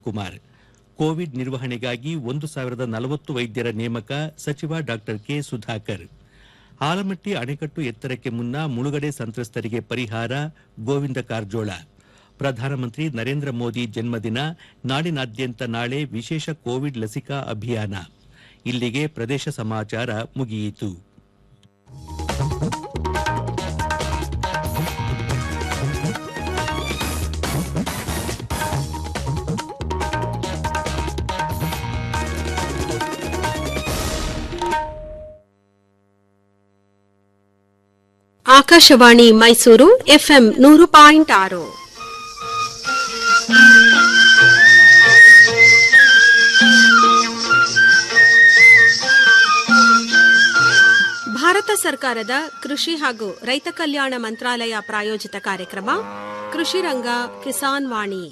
Kumar Covid ನಿರ್ವಹಣೆಗಾಗಿ ಒಂದು ಸಾವಿರದ ನಲವತ್ತು ವೈದ್ಯರ ನೇಮಕ ಸಚಿವ ಡಾ ಕೆ ಸುಧಾಕರ್ ಆಲಮಟ್ಟಿ ಅಣೆಕಟ್ಟು ಎತ್ತರಕ್ಕೆ ಮುನ್ನ ಮುಳುಗಡೆ ಸಂತ್ರಸ್ತರಿಗೆ ಪರಿಹಾರ ಗೋವಿಂದ ಕಾರಜೋಳ ಪ್ರಧಾನಮಂತ್ರಿ ನರೇಂದ್ರ ಮೋದಿ ಜನ್ಮದಿನ ನಾಡಿನಾದ್ಯಂತ ನಾಳೆ ವಿಶೇಷ ಕೋವಿಡ್ ಲಸಿಕಾ ಅಭಿಯಾನ ಇಲ್ಲಿಗೆ ಪ್ರದೇಶ ಸಮಾಚಾರ ಮುಗಿಯಿತು ಆಕಾಶವಾಣಿ ಮೈಸೂರು ಎಫ್ಎಂ ನೂರು ಪಾಯಿಂಟ್ ಆರು ಭಾರತ ಸರ್ಕಾರದ ಕೃಷಿ ಹಾಗೂ ರೈತ ಕಲ್ಯಾಣ ಮಂತ್ರಾಲಯ ಪ್ರಾಯೋಜಿತ ಕಾರ್ಯಕ್ರಮ ಕೃಷಿ ರಂಗ ಕಿಸಾನ್ ವಾಣಿ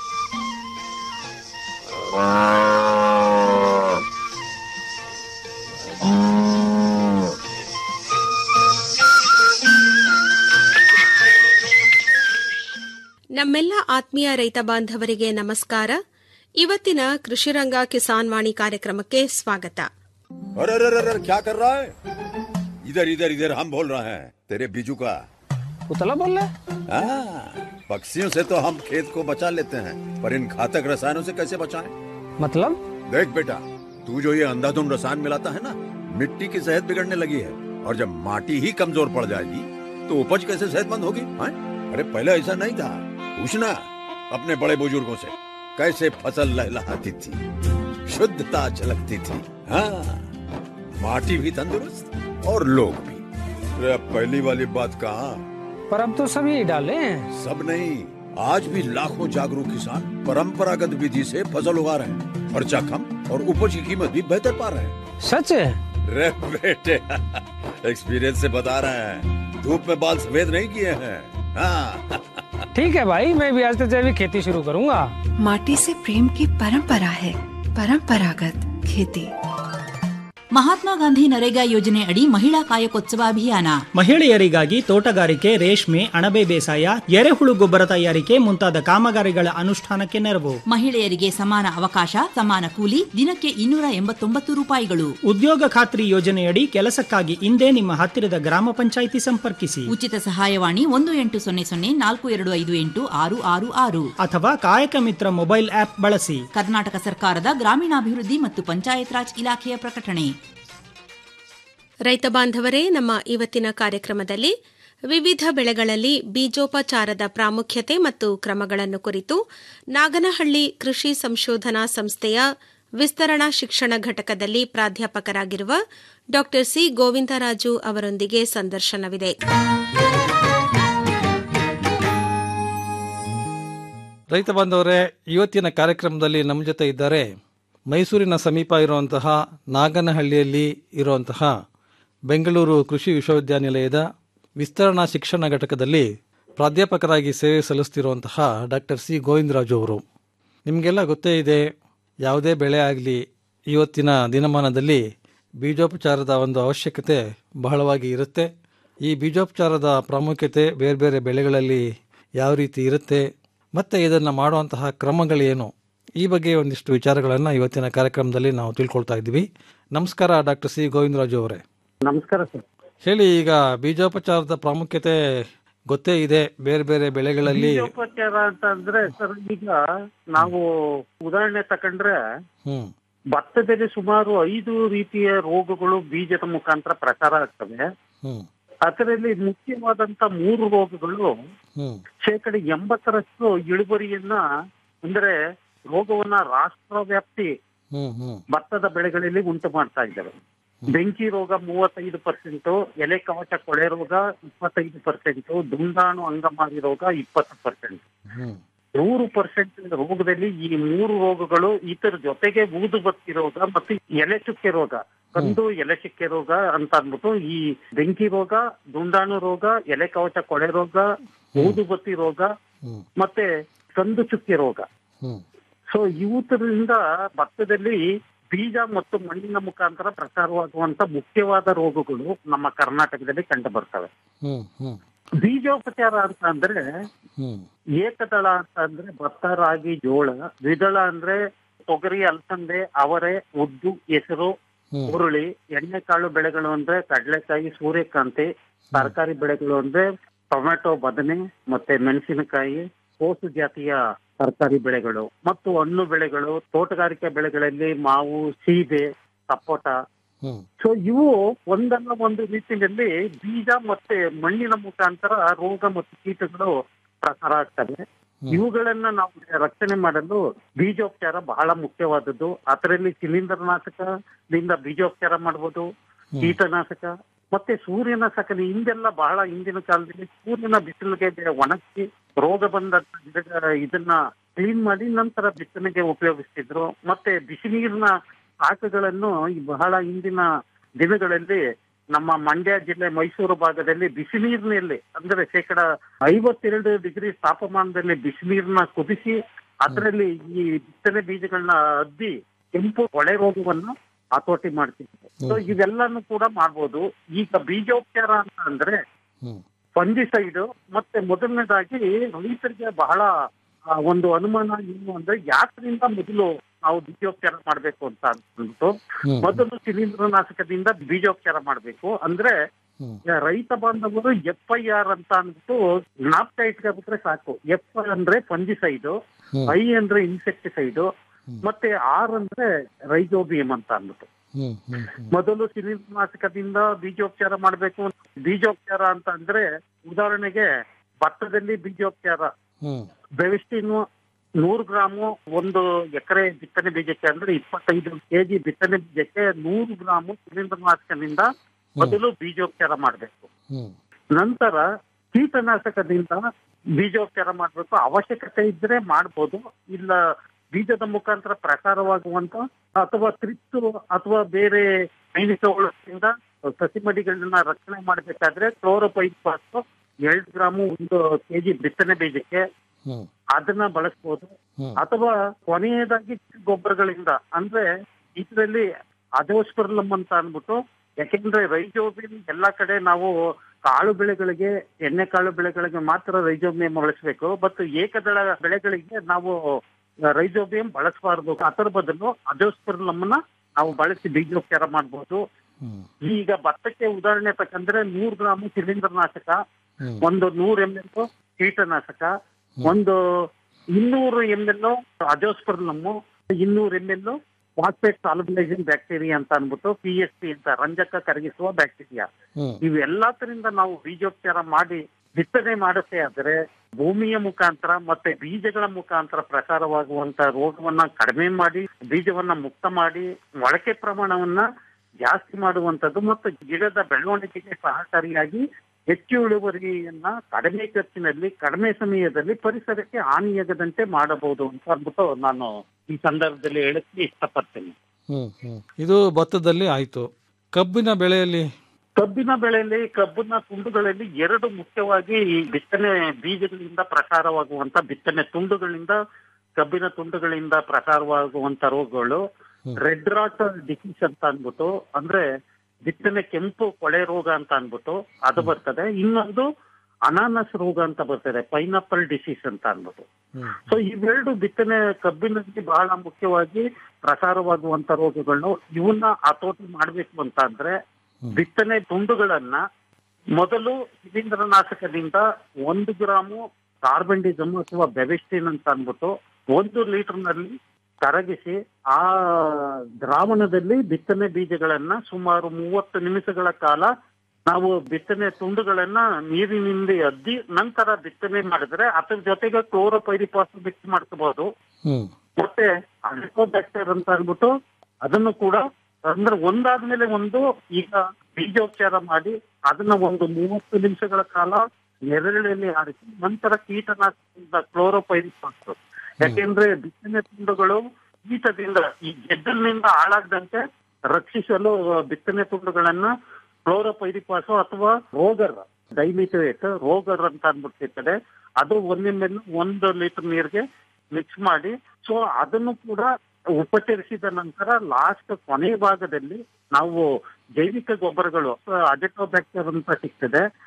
ನಮ್ಮೆಲ್ಲ ಆತ್ಮೀಯ ರೈತ ಬಾಂಧವರಿಗೆ ನಮಸ್ಕಾರ ಇವತ್ತಿನ ಕೃಷಿರಂಗ ಕಿಸಾನ್ ವಾಣಿ ಕಾರ್ಯಕ್ರಮಕ್ಕೆ ಸ್ವಾಗತ अरे अरे अरे अरे क्या कर रहा है इधर इधर इधर हम बोल रहे हैं तेरे बीजू का उतला बोल रहा है हाँ, पक्षियों से तो हम खेत को बचा लेते हैं पर इन घातक रसायनों से कैसे बचाएं? मतलब देख बेटा तू जो ये अंधाधुंध रसायन मिलाता है ना मिट्टी की सेहत बिगड़ने लगी है और जब माटी ही कमजोर पड़ जाएगी तो उपज कैसे सेहतमंद होगी हाँ? अरे पहले ऐसा नहीं था पूछना अपने बड़े बुजुर्गों से कैसे फसल लहलहाती थी शुद्धता झलकती थी हाँ माटी भी तंदुरुस्त और लोग भी अरे अब पहली वाली बात कहाँ पर अब तो सभी डाले हैं सब नहीं आज भी लाखों जागरूक किसान परंपरागत विधि से फसल उगा रहे हैं खर्चा कम और उपज की कीमत भी बेहतर पा रहे हैं सच है रे बेटे एक्सपीरियंस से बता रहे हैं धूप में बाल सफेद नहीं किए हैं हाँ ठीक है भाई मैं भी आज से जैविक खेती शुरू करूंगा माटी से प्रेम की परंपरा है परंपरागत खेती ಮಹಾತ್ಮ ಗಾಂಧಿ ನರೇಗಾ ಯೋಜನೆ ಅಡಿ ಮಹಿಳಾ ಕಾಯಕೋತ್ಸವ ಅಭಿಯಾನ ಮಹಿಳೆಯರಿಗಾಗಿ ತೋಟಗಾರಿಕೆ ರೇಷ್ಮೆ ಅಣಬೆ ಬೇಸಾಯ ಎರೆಹುಳು ಗೊಬ್ಬರ ತಯಾರಿಕೆ ಮುಂತಾದ ಕಾಮಗಾರಿಗಳ ಅನುಷ್ಠಾನಕ್ಕೆ ನೆರವು ಮಹಿಳೆಯರಿಗೆ ಸಮಾನ ಅವಕಾಶ ಸಮಾನ ಕೂಲಿ ದಿನಕ್ಕೆ ಇನ್ನೂರ ಎಂಬತ್ತೊಂಬತ್ತು ರೂಪಾಯಿಗಳು ಉದ್ಯೋಗ ಖಾತ್ರಿ ಯೋಜನೆಯಡಿ ಕೆಲಸಕ್ಕಾಗಿ ಇಂದೇ ನಿಮ್ಮ ಹತ್ತಿರದ ಗ್ರಾಮ ಪಂಚಾಯಿತಿ ಸಂಪರ್ಕಿಸಿ ಉಚಿತ ಸಹಾಯವಾಣಿ ಒಂದು ಎಂಟು ಸೊನ್ನೆ ಸೊನ್ನೆ ನಾಲ್ಕು ಎರಡು ಐದು ಎಂಟು ಆರು ಆರು ಆರು ಅಥವಾ ಕಾಯಕ ಮಿತ್ರ ಮೊಬೈಲ್ ಆಪ್ ಬಳಸಿ ಕರ್ನಾಟಕ ಸರ್ಕಾರದ ಗ್ರಾಮೀಣಾಭಿವೃದ್ಧಿ ಮತ್ತು ಪಂಚಾಯತ್ ರಾಜ್ ಇಲಾಖೆಯ ಪ್ರಕಟಣೆ ರೈತ ಬಾಂಧವರೇ ನಮ್ಮ ಇವತ್ತಿನ ಕಾರ್ಯಕ್ರಮದಲ್ಲಿ ವಿವಿಧ ಬೆಳೆಗಳಲ್ಲಿ ಬೀಜೋಪಚಾರದ ಪ್ರಾಮುಖ್ಯತೆ ಮತ್ತು ಕ್ರಮಗಳನ್ನು ಕುರಿತು ನಾಗನಹಳ್ಳಿ ಕೃಷಿ ಸಂಶೋಧನಾ ಸಂಸ್ಥೆಯ ವಿಸ್ತರಣಾ ಶಿಕ್ಷಣ ಘಟಕದಲ್ಲಿ ಪ್ರಾಧ್ಯಾಪಕರಾಗಿರುವ ಡಾ ಸಿ ಗೋವಿಂದರಾಜು ಅವರೊಂದಿಗೆ ಸಂದರ್ಶನವಿದೆ ರೈತ ಬಾಂಧವರೇ ಇವತ್ತಿನ ಕಾರ್ಯಕ್ರಮದಲ್ಲಿ ನಮ್ಮ ಜೊತೆ ಇದ್ದಾರೆ ಮೈಸೂರಿನ ಸಮೀಪ ಇರುವಂತಹ ನಾಗನಹಳ್ಳಿಯಲ್ಲಿ ಇರುವಂತಹ ಬೆಂಗಳೂರು ಕೃಷಿ ವಿಶ್ವವಿದ್ಯಾನಿಲಯದ ವಿಸ್ತರಣಾ ಶಿಕ್ಷಣ ಘಟಕದಲ್ಲಿ ಪ್ರಾಧ್ಯಾಪಕರಾಗಿ ಸೇವೆ ಸಲ್ಲಿಸ್ತಿರುವಂತಹ ಡಾಕ್ಟರ್ ಸಿ ಗೋವಿಂದರಾಜು ಅವರು ನಿಮಗೆಲ್ಲ ಗೊತ್ತೇ ಇದೆ ಯಾವುದೇ ಬೆಳೆ ಆಗಲಿ ಇವತ್ತಿನ ದಿನಮಾನದಲ್ಲಿ ಬೀಜೋಪಚಾರದ ಒಂದು ಅವಶ್ಯಕತೆ ಬಹಳವಾಗಿ ಇರುತ್ತೆ ಈ ಬೀಜೋಪಚಾರದ ಪ್ರಾಮುಖ್ಯತೆ ಬೇರೆ ಬೇರೆ ಬೆಳೆಗಳಲ್ಲಿ ಯಾವ ರೀತಿ ಇರುತ್ತೆ ಮತ್ತೆ ಇದನ್ನು ಮಾಡುವಂತಹ ಕ್ರಮಗಳೇನು ಈ ಬಗ್ಗೆ ಒಂದಿಷ್ಟು ವಿಚಾರಗಳನ್ನು ಇವತ್ತಿನ ಕಾರ್ಯಕ್ರಮದಲ್ಲಿ ನಾವು ತಿಳ್ಕೊಳ್ತಾ ಇದ್ದೀವಿ ನಮಸ್ಕಾರ ಡಾಕ್ಟರ್ ಸಿ ಗೋವಿಂದರಾಜು ಅವರೇ ನಮಸ್ಕಾರ ಸರ್ ಹೇಳಿ ಈಗ ಬೀಜೋಪಚಾರದ ಪ್ರಾಮುಖ್ಯತೆ ಗೊತ್ತೇ ಇದೆ ಬೇರೆ ಬೇರೆ ಬೆಳೆಗಳಲ್ಲಿ ಬೀಜೋಪಚಾರ ಅಂತ ಅಂದ್ರೆ ಸರ್ ಈಗ ನಾವು ಉದಾಹರಣೆ ತಕೊಂಡ್ರೆ ಹ್ಮ್ ಭತ್ತದಲ್ಲಿ ಸುಮಾರು ಐದು ರೀತಿಯ ರೋಗಗಳು ಬೀಜದ ಮುಖಾಂತರ ಪ್ರಚಾರ ಆಗ್ತವೆ ಹ್ಮ್ ಅದರಲ್ಲಿ ಮುಖ್ಯವಾದಂತ ಮೂರು ರೋಗಗಳು ಹ್ಮ್ ಶೇಕಡ ಎಂಬತ್ತರಷ್ಟು ಇಳುವರಿಯನ್ನ ಅಂದ್ರೆ ರೋಗವನ್ನ ರಾಷ್ಟ್ರವ್ಯಾಪ್ತಿ ಹ್ಮ್ ಹ್ಮ್ ಭತ್ತದ ಬೆಳೆಗಳಲ್ಲಿ ಉಂಟು ಮಾಡ್ತಾ ಇದ್ದಾವೆ ಬೆಂಕಿ ರೋಗ ಮೂವತ್ತೈದು ಪರ್ಸೆಂಟ್ ಎಲೆ ಕವಚ ಕೊಳೆ ರೋಗ ಇಪ್ಪತ್ತೈದು ಪರ್ಸೆಂಟ್ ದುಂಡಾಣು ಅಂಗಮಾರಿ ರೋಗ ಇಪ್ಪತ್ತು ಪರ್ಸೆಂಟ್ ಹ್ಮ್ ನೂರು ಪರ್ಸೆಂಟ್ ರೋಗದಲ್ಲಿ ಈ ಮೂರು ರೋಗಗಳು ಇದರ ಜೊತೆಗೆ ಊದು ಬತ್ತಿ ರೋಗ ಮತ್ತು ಎಲೆ ಚುಕ್ಕೆ ರೋಗ ಕಂದು ಎಲೆ ಚುಕ್ಕೆ ರೋಗ ಅಂತ ಅಂದ್ಬಿಟ್ಟು ಈ ಬೆಂಕಿ ರೋಗ ದುಂಡಾಣು ರೋಗ ಎಲೆ ಕವಚ ಕೊಳೆ ರೋಗ ಊದು ಬತ್ತಿ ರೋಗ ಹ್ಮ್ ಮತ್ತೆ ಕಂದು ಚುಕ್ಕೆ ರೋಗ ಹ್ಮ್ ಸೊ ಇವುದರಿಂದ ಭತ್ತದಲ್ಲಿ ಬೀಜ ಮತ್ತು ಮಣ್ಣಿನ ಮುಖಾಂತರ ಪ್ರಚಾರವಾಗುವಂತ ಮುಖ್ಯವಾದ ರೋಗಗಳು ನಮ್ಮ ಕರ್ನಾಟಕದಲ್ಲಿ ಕಂಡು ಬರ್ತವೆ ಹ್ಮ್ ಹ್ಮ್ ಬೀಜೋಪಚಾರ ಅಂತ ಅಂದ್ರೆ ಹ್ಮ್ ಏಕದಳ ಅಂತ ಅಂದ್ರೆ ಭತ್ತ ರಾಗಿ ಜೋಳ ದ್ವಿದಳ ಅಂದ್ರೆ ತೊಗರಿ ಅಲಸಂದೆ ಅವರೆ ಉದ್ದು ಹೆಸರು ಹ್ಮ್. ಹುರುಳಿ ಎಣ್ಣೆಕಾಳು ಬೆಳೆಗಳು ಅಂದ್ರೆ ಕಡಲೆಕಾಯಿ ಸೂರ್ಯಕಾಂತಿ ತರಕಾರಿ ಬೆಳೆಗಳು ಅಂದ್ರೆ ಟೊಮೆಟೊ ಬದನೆ ಮತ್ತೆ ಮೆಣಸಿನಕಾಯಿ ಕೋಸು ಜಾತಿಯ ತರಕಾರಿ ಬೆಳೆಗಳು ಮತ್ತು ಹಣ್ಣು ಬೆಳೆಗಳು ತೋಟಗಾರಿಕೆ ಬೆಳೆಗಳಲ್ಲಿ ಮಾವು ಸೀಬೆ ಸಪೋಟ ಹ್ಮ್ ಸೊ ಇವು ಒಂದಲ್ಲ ಒಂದು ರೀತಿಯಲ್ಲಿ ಬೀಜ ಮತ್ತೆ ಮಣ್ಣಿನ ಮುಖಾಂತರ ರೋಗ ಮತ್ತು ಕೀಟಗಳು ಪ್ರಸಾರ ಆಗ್ತವೆ ಇವುಗಳನ್ನ ನಾವು ರಕ್ಷಣೆ ಮಾಡಲು ಬೀಜೋಪಚಾರ ಬಹಳ ಮುಖ್ಯವಾದದ್ದು ಅದರಲ್ಲಿ ಶಿಲೀಂಧ್ರನಾಶಕದಿಂದ ಬೀಜೋಪಚಾರ ಮಾಡಬಹುದು ಕೀಟನಾಶಕ ಮತ್ತೆ ಸೂರ್ಯನಾಶಕ ಹಿಂದೆಲ್ಲ ಬಹಳ ಹಿಂದಿನ ಕಾಲದಲ್ಲಿ ಸೂರ್ಯನ ಬಿಸಿಲಿಗೆ ಒಣಗಿಸಿ ರೋಗ ಬಂದ ಗಿಡಗಳ ಇದನ್ನ ಕ್ಲೀನ್ ಮಾಡಿ ನಂತರ ಬಿತ್ತನೆಗೆ ಉಪಯೋಗಿಸ್ತಿದ್ರು ಮತ್ತೆ ಬಿಸಿ ನೀರಿನ ಶಾಖಗಳನ್ನು ಈ ಬಹಳ ಹಿಂದಿನ ದಿನಗಳಲ್ಲಿ ನಮ್ಮ ಮಂಡ್ಯ ಜಿಲ್ಲೆ ಮೈಸೂರು ಭಾಗದಲ್ಲಿ ಬಿಸಿ ನೀರಿನಲ್ಲಿ ಅಂದ್ರೆ ಶೇಕಡ ಐವತ್ತೆರಡು ಡಿಗ್ರಿ ತಾಪಮಾನದಲ್ಲಿ ಬಿಸಿ ನೀರನ್ನ ಕುದಿಸಿ ಅದರಲ್ಲಿ ಈ ಬಿತ್ತನೆ ಬೀಜಗಳನ್ನ ಅದ್ದಿ ಕೆಂಪು ಕೊಳೆ ರೋಗವನ್ನು ಹತೋಟಿ ಮಾಡ್ತಿದ್ರು ಸೊ ಇವೆಲ್ಲಾನು ಕೂಡ ಮಾಡ್ಬೋದು ಈಗ ಬೀಜೋಪಚಾರ ಅಂತ ಅಂದ್ರೆ ಹ್ಮ್ ಫಂಜಿಸೈಡ್ ಮತ್ತೆ ಮೊದಲನೇದಾಗಿ ರೈತರಿಗೆ ಬಹಳ ಆ, ಒಂದು ಅನುಮಾನ ಏನು ಅಂದ್ರೆ ಯಾತ್ರಿಂದ ಮೊದಲು ನಾವು ಬೀಜೋಪಚಾರ ಮಾಡ್ಬೇಕು ಅಂತ ಅಂದ್ಬಿಟ್ಟು ಹ್ಮ್. ಮೊದಲು ಶಿಲೀಂಧ್ರನಾಶಕದಿಂದ ಬೀಜೋಪಚಾರ ಮಾಡ್ಬೇಕು ಅಂದ್ರೆ ಹ್ಮ್. ರೈತ ಬಾಂಧವರು ಎಫ್ ಐ ಆರ್ ಅಂತ ಅಂದ್ಬಿಟ್ಟು ಜ್ಞಾಪಕ ಇಟ್ಕೊಂಡ್ಬಿಟ್ರೆ ಸಾಕು ಎಫ್ ಅಂದ್ರೆ ಫಂಜಿಸೈಡ್ ಹ್ಮ್. ಐ ಅಂದ್ರೆ ಇನ್ಸೆಕ್ಟಿಸೈಡ್ ಮತ್ತೆ ಆರ್ ಅಂದ್ರೆ ರೈಜೋಬಿಯಂ ಅಂತ ಅಂದ್ಬಿಟ್ಟು ಹ್ಮ್ ಹ್ಮ್ ಹ್ಮ್ ಮೊದಲು ಶಿಲೀಂಧ್ರನಾಶಕದಿಂದ ಬೀಜೋಪಚಾರ ಮಾಡಬೇಕು ಬೀಜೋಪಚಾರ ಅಂತ ಅಂದ್ರೆ ಉದಾಹರಣೆಗೆ ಭತ್ತದಲ್ಲಿ ಬೀಜೋಪಚಾರ ಹ್ಮ್ ಬೆವಿಸ್ಟಿನ್ ನೂರು ಗ್ರಾಮು ಒಂದು ಎಕರೆ ಬಿತ್ತನೆ ಬೀಜಕ್ಕೆ ಅಂದ್ರೆ ಇಪ್ಪತ್ತೈದು ಕೆಜಿ ಬಿತ್ತನೆ ಬೀಜಕ್ಕೆ ನೂರು ಗ್ರಾಮು ಶಿಲೀಂಧ್ರನಾಶಕದಿಂದ ಮೊದಲು ಬೀಜೋಪಚಾರ ಮಾಡಬೇಕು ಹ್ಮ್ ನಂತರ ಕೀಟನಾಶಕದಿಂದ ಬೀಜೋಪಚಾರ ಮಾಡಬೇಕು ಅವಶ್ಯಕತೆ ಇದ್ರೆ ಮಾಡ್ಬೋದು ಇಲ್ಲ ಬೀಜದ ಮುಖಾಂತರ ಪ್ರಸಾರವಾಗುವಂತ ಅಥವಾ ತ್ರಿತ್ತು ಅಥವಾ ಬೇರೆ ಸೈನಿಕಗಳಿಂದ ಸಸಿ ಮಡಿಗಳನ್ನ ರಕ್ಷಣೆ ಮಾಡಬೇಕಾದ್ರೆ ಕ್ಲೋರೋಪೈಪಾಸ್ ಎರಡು ಗ್ರಾಮು ಒಂದು ಕೆಜಿ ಬಿತ್ತನೆ ಬೀಜಕ್ಕೆ ಹ್ಮ್ ಅದನ್ನ ಬಳಸ್ಬೋದು ಹ್ಮ್. ಅಥವಾ ಕೊನೆಯದಾಗಿ ಗೊಬ್ಬರಗಳಿಂದ ಅಂದ್ರೆ ಇದರಲ್ಲಿ ಅಜೋಸ್ಪರ್ಲಮ್ ಅಂತ ಅನ್ಬಿಟ್ಟು ಯಾಕೆಂದ್ರೆ ರೈಜೋಬಿಯಂ ಎಲ್ಲಾ ಕಡೆ ನಾವು ಕಾಳು ಬೆಳೆಗಳಿಗೆ ಎಣ್ಣೆ ಕಾಳು ಬೆಳೆಗಳಿಗೆ ಮಾತ್ರ ರೈಜೋಬಿಯಂ ಬಳಸಬೇಕು ಮತ್ತು ಏಕದಳ ಬೆಳೆಗಳಿಗೆ ನಾವು ರೈಜೋಬಿಯಂ ಬಳಸಬಾರದು ಅದರ ಬದಲು ಅಜೋಸ್ಪರ್ಲಮ್ನ ನಾವು ಬಳಸಿ ಬೀಜೋಪಚಾರ ಮಾಡ್ಬೋದು ಹ್ಮ್ ಈಗ ಭತ್ತಕ್ಕೆ ಉದಾಹರಣೆ ತಕ್ಕಂದ್ರೆ ನೂರ್ ಗ್ರಾಮ್ ಶಿಲೀಂಧ್ರನಾಶಕ ಹ್ಮ್. ಒಂದು ನೂರ್ ಎಂ ಎಲ್ ಕೀಟನಾಶಕ ಒಂದು ಇನ್ನೂರು ಎಂ ಎಲ್ ಅಜೋಸ್ಪರ್ಲಮ್ಮು ಇನ್ನೂರು M L phosphate solubilising bacteria ಅಂತ ಅನ್ಬಿಟ್ಟು ಪಿ ಎಸ್ ಪಿ ಅಂತ ರಂಜಕ ಕರಗಿಸುವ ಬ್ಯಾಕ್ಟೀರಿಯಾ ಹ್ಮ್ ಇವೆಲ್ಲದರಿಂದ ನಾವು ಬೀಜೋಪಚಾರ ಮಾಡಿ ಬಿತ್ತನೆ ಮಾಡುತ್ತೆ ಆದರೆ ಭೂಮಿಯ ಮುಖಾಂತರ ಮತ್ತೆ ಬೀಜಗಳ ಮುಖಾಂತರ ಪ್ರಸಾರವಾಗುವಂತ ರೋಗವನ್ನ ಕಡಿಮೆ ಮಾಡಿ ಬೀಜವನ್ನ ಮುಕ್ತ ಮಾಡಿ ಮೊಳಕೆ ಪ್ರಮಾಣವನ್ನ ಜಾಸ್ತಿ ಮಾಡುವಂತದ್ದು ಮತ್ತು ಗಿಡದ ಬೆಳವಣಿಗೆಗೆ ಸಹಕಾರಿಯಾಗಿ ಹೆಚ್ಚು ಇಳುವರಿಯನ್ನ ಕಡಿಮೆ ಖರ್ಚಿನಲ್ಲಿ ಕಡಿಮೆ ಸಮಯದಲ್ಲಿ ಪರಿಸರಕ್ಕೆ ಹಾನಿಯಾಗದಂತೆ ಮಾಡಬಹುದು ಅಂತ ಅಂದ್ಬಿಟ್ಟು ನಾನು ಈ ಸಂದರ್ಭದಲ್ಲಿ ಹೇಳಕ್ಕೆ ಇಷ್ಟಪಡ್ತೇನೆ ಹ್ಮ್ ಹ್ಮ್ ಇದು ಭತ್ತದಲ್ಲಿ ಆಯ್ತು ಕಬ್ಬಿನ ಬೆಳೆಯಲ್ಲಿ ಕಬ್ಬಿನ ಬೆಳೆಯಲ್ಲಿ ಕಬ್ಬಿನ ತುಂಡುಗಳಲ್ಲಿ ಎರಡು ಮುಖ್ಯವಾಗಿ ಈ ಬಿತ್ತನೆ ಬೀಜಗಳಿಂದ ಪ್ರಸಾರವಾಗುವಂತ ಬಿತ್ತನೆ ತುಂಡುಗಳಿಂದ ಕಬ್ಬಿನ ತುಂಡುಗಳಿಂದ ಪ್ರಸಾರವಾಗುವಂತ ರೋಗಗಳು ರೆಡ್ ರಾಟ್ ಡಿಸೀಸ್ ಅಂತ ಅನ್ಬಿಟ್ಟು ಅಂದ್ರೆ ಬಿತ್ತನೆ ಕೆಂಪು ಕೊಳೆ ರೋಗ ಅಂತ ಅನ್ಬಿಟ್ಟು ಅದು ಬರ್ತದೆ ಇನ್ನೊಂದು ಅನಾನಸ್ ರೋಗ ಅಂತ ಬರ್ತದೆ ಪೈನಾಪಲ್ ಡಿಸೀಸ್ ಅಂತ ಅನ್ಬಿಟ್ಟು ಹ್ಮ್ ಸೊ ಇವೆರಡು ಬಿತ್ತನೆ ಕಬ್ಬಿನಲ್ಲಿ ಬಹಳ ಮುಖ್ಯವಾಗಿ ಪ್ರಸಾರವಾಗುವಂತ ರೋಗಗಳು ಇವನ್ನ ಹತೋಟಿ ಮಾಡ್ಬೇಕು ಅಂತ ಅಂದ್ರೆ ಬಿತ್ತನೆ ತುಂಡುಗಳನ್ನ ಮೊದಲು ಶಿಲೀಂಧ್ರನಾಶಕದಿಂದ ಒಂದು ಗ್ರಾಮು ಕಾರ್ಬನ್ಡಿಸಮ್ ಅಥವಾ ಬೆವೆಸ್ಟಿನ್ ಅಂತ ಅನ್ಬಿಟ್ಟು ಒಂದು ಲೀಟರ್ನಲ್ಲಿ ಕರಗಿಸಿ ಆ ದ್ರಾವಣದಲ್ಲಿ ಬಿತ್ತನೆ ಬೀಜಗಳನ್ನ ಸುಮಾರು ಮೂವತ್ತು ನಿಮಿಷಗಳ ಕಾಲ ನಾವು ಬಿತ್ತನೆ ತುಂಡುಗಳನ್ನ ನೀರಿನಿಂದ ಅದ್ದಿ ನಂತರ ಬಿತ್ತನೆ ಮಾಡಿದ್ರೆ ಅದ್ರ ಜೊತೆಗೆ ಕ್ಲೋರೋಪೈರಿಪಾಸ್ ಮಿಕ್ಸ್ ಮಾಡ್ಕೋಬಹುದು ಹ್ಮ್ ಮತ್ತೆ ಅಲ್ಕೋಬ್ಯಾಕ್ಟರ್ ಅಂತ ಅಂದ್ಬಿಟ್ಟು ಅದನ್ನು ಕೂಡ ಅಂದ್ರೆ ಒಂದಾದ್ಮೇಲೆ ಒಂದು ಈಗ ಬೀಜೋಪಚಾರ ಮಾಡಿ ಅದನ್ನ ಒಂದು ಮೂವತ್ತು ನಿಮಿಷಗಳ ಕಾಲ ನೆರಳಿನಲ್ಲಿ ಆರಿಸಿ ನಂತರ ಕೀಟನಾಶಕದಿಂದ ಕ್ಲೋರೋಪೈರಿಪಾಸ್ ಯಾಕೆಂದ್ರೆ ಬಿತ್ತನೆ ತುಂಡುಗಳು ಕೀಟದಿಂದ ಈ ಗೆದ್ದಲಿನಿಂದ ಹಾಳಾಗದಂತೆ ರಕ್ಷಿಸಲು ಬಿತ್ತನೆ ತುಂಡುಗಳನ್ನ ಕ್ಲೋರೋಪೈರಿಪಾಸು ಅಥವಾ ರೋಗರ್ ಡೈಮಿಥೇಟ್ ರೋಗರ್ ಅಂತ ಅಂದ್ಬಿಟ್ಟಿರ್ತದೆ ಅದು ಒಂದ್ ಎಂ ಎಲ್ ಒಂದು ಲೀಟರ್ ನೀರಿಗೆ ಮಿಕ್ಸ್ ಮಾಡಿ ಸೊ ಅದನ್ನು ಕೂಡ ಉಪಚರಿಸಿದ ನಂತರ ಲಾಸ್ಟ್ ಕೊನೆಯ ಭಾಗದಲ್ಲಿ ನಾವು ಜೈವಿಕ ಗೊಬ್ಬರಗಳು ಅಜೆಟೋಬ್ಯಾಕ್ಟರ್ ಅಂತ ಸಿಗ್ತದೆ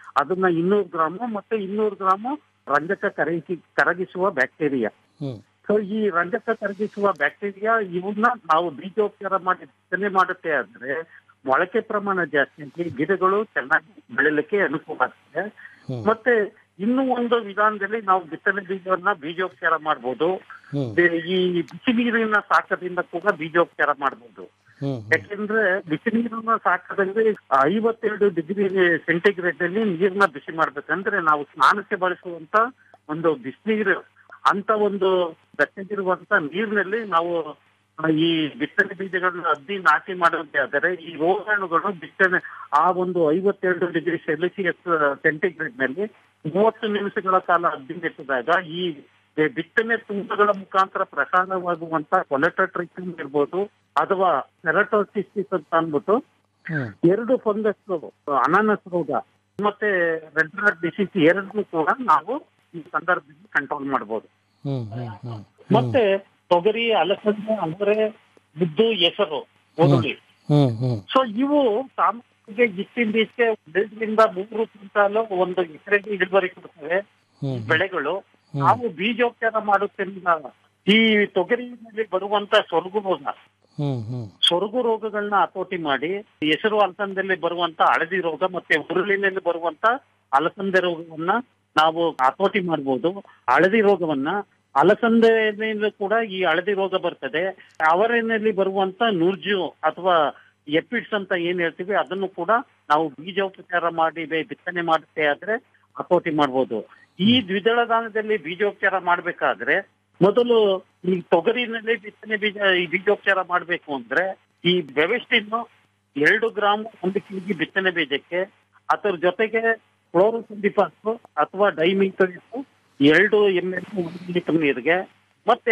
ಅದನ್ನ ಇನ್ನೂರು ಗ್ರಾಮು ಮತ್ತೆ ಇನ್ನೂರು ಗ್ರಾಮು ರಂಜಕ ಕರಗಿಸಿ ಕರಗಿಸುವ ಬ್ಯಾಕ್ಟೀರಿಯಾ ಹ್ಮ್ ಸೊ ಈ ರಂಜಕ ಕರಗಿಸುವ ಬ್ಯಾಕ್ಟೀರಿಯಾ ಇವನ್ನ ನಾವು ಬೀಜೋಪಚಾರ ಮಾಡಿ ಬಿತ್ತನೆ ಮಾಡುತ್ತೆ ಆದ್ರೆ ಮೊಳಕೆ ಪ್ರಮಾಣ ಜಾಸ್ತಿ ಆಗಿ ಗಿಡಗಳು ಚೆನ್ನಾಗಿ ಬೆಳಿಲಿಕ್ಕೆ ಅನುಕೂಲ ಆಗ್ತದೆ ಹ್ಮ್. ಮತ್ತೆ ಇನ್ನೂ ಒಂದು ವಿಧಾನದಲ್ಲಿ ನಾವು ಬಿತ್ತನೆ ಬೀಜವನ್ನ ಬೀಜೋಪಚಾರ ಮಾಡ್ಬೋದು ಹ್ಮ್ ಬೆ- ಈ ಬಿಸಿ ನೀರಿನ ಸಾಕದಿಂದ ಕೂಡ ಬೀಜೋಪಚಾರ ಮಾಡ್ಬೋದು ಹ್ಮ್ ಯಾಕೆಂದ್ರೆ ಬಿಸಿ ನೀರನ್ನ ಸಾಕದಲ್ಲಿ ಐವತ್ತೆರಡು ಡಿಗ್ರಿ ಸೆಂಟಿಗ್ರೇಡ್ ಅಲ್ಲಿ ನೀರ್ನ ಬಿಸಿ ಮಾಡ್ಬೇಕಂದ್ರೆ ನಾವು ಸ್ನಾನಕ್ಕೆ ಬಳಸುವಂತ ಒಂದು ಬಿಸಿನೀರು ಅಂತ ಒಂದು ಬೆಚ್ಚಗಿರುವಂತ ನೀರಿನಲ್ಲಿ ನಾವು ಆ, ಈ ಬಿತ್ತನೆ ಬೀಜಗಳನ್ನ ಅದ್ದಿ ನಾಟಿ ಮಾಡೋದೇ ಆದರೆ ಈ ರೋಗಾಣುಗಳು ಬಿತ್ತನೆ ಆ ಒಂದು ಐವತ್ತೆರಡು ಡಿಗ್ರಿ ಸೆಲ್ಸಿಯಸ್ ಸೆಂಟಿಗ್ರೇಡ್ ನಲ್ಲಿ ಮೂವತ್ತು ನಿಮಿಷಗಳ ಕಾಲ ಅದ್ದಿನಿಟ್ಟಿದಾಗ ಈ ಬಿತ್ತನೆ ತುಂಡುಗಳ ಮುಖಾಂತರ ಪ್ರಸಾರವಾಗುವಂತ ಕೊಲೆಟೋಟ್ರಿಕಮ್ ಇರ್ಬೋದು ಅಥವಾ ಸೆರಟೋಸಿಸ್ಟಿಸ್ ಅಂತ ಅಂದ್ಬಿಟ್ಟು ಹ್ಮ್ ಎರಡು ಫಂಗಸ್ ಅನಾನಸ್ ರೋಗ ಮತ್ತೆ ರೆಡ್ ರಾಟ್ ಡಿಸೀಸ್ ಎರಡನ್ನೂ ಕೂಡ ನಾವು ಈ ಸಂದರ್ಭದಲ್ಲಿ ಕಂಟ್ರೋಲ್ ಮಾಡಬಹುದು ಹ್ಮ್ ಹ್ಮ್ ಹ್ಮ್ ಮತ್ತೆ ತೊಗರಿ ಅಲಸಂದೆ ಅವರೆ ಉದ್ದು ಹೆಸರು ಓದುಳಿ ಹ್ಮ್ ಹ್ಮ್ ಸೊ ಇವು ಸಾಮಾನ್ಯವಾಗಿ ಇತ್ತಿನ ಬೀಜಕ್ಕೆ ಎರಡರಿಂದ ಮೂರು ಕ್ವಿಂಟಾಲು ಒಂದು ಎಕರೆಗೆ ಇಳುವರಿ ಕೊಡ್ತವೆ ಹ್ಮ್ ಬೆಳೆಗಳು ನಾವು ಬೀಜೋಪಚಾರ ಮಾಡುತ್ತಿಲ್ಲ ಈ ತೊಗರಿನಲ್ಲಿ ಬರುವಂತ ಸೊರಗು ರೋಗ ಹ್ಮ್ ಹ್ಮ್ ಸೊರಗು ರೋಗಗಳನ್ನ ಹತೋಟಿ ಮಾಡಿ ಹೆಸರು ಅಲಸಂದೆಯಲ್ಲಿ ಬರುವಂತ ಹಳದಿ ರೋಗ ಮತ್ತೆ ಹುರುಳಿನಲ್ಲಿ ಬರುವಂತ ಅಲಸಂದೆ ರೋಗವನ್ನ ನಾವು ಹತೋಟಿ ಮಾಡ್ಬೋದು ಹಳದಿ ರೋಗವನ್ನ ಅಲಸಂದೆಯಲ್ಲಿ ಕೂಡ ಈ ಹಳದಿ ರೋಗ ಬರ್ತದೆ ಅವರಿನಲ್ಲಿ ಬರುವಂತ ನುರ್ಜು ಅಥವಾ ಎಪಿಡ್ಸ್ ಅಂತ ಏನ್ ಹೇಳ್ತೀವಿ ಅದನ್ನು ಕೂಡ ನಾವು ಬೀಜೋಪಚಾರ ಮಾಡಿ ಬೆ- ಬಿತ್ತನೆ ಮಾಡುತ್ತೆ ಆದ್ರೆ ಹತೋಟಿ ಮಾಡ್ಬೋದು ಈ ದ್ವಿದಳ ಧಾನ್ಯದಲ್ಲಿ ಬೀಜೋಪಚಾರ ಮಾಡ್ಬೇಕಾದ್ರೆ ಮೊದಲು ಈ ತೊಗರಿನಲ್ಲಿ ಬಿತ್ತನೆ ಬೀಜ ಈ ಬೀಜೋಪಚಾರ ಮಾಡ್ಬೇಕು ಅಂದ್ರೆ ಈ ಬೆವೆಸ್ಟಿನ್ ಎರಡು ಗ್ರಾಮ್ ಒಂದು ಕೆಜಿ ಬಿತ್ತನೆ ಬೀಜಕ್ಕೆ ಅದರ ಜೊತೆಗೆ ಕ್ಲೋರೋಸಿಂಡಿಫಾಸ್ ಅಥವಾ ಡೈಮಿಥೋಯಿಸ್ ಎರಡು ಎಂ ಎಲ್ ಒಂದು ಲೀಟರ್ ನೀರಿಗೆ ಮತ್ತೆ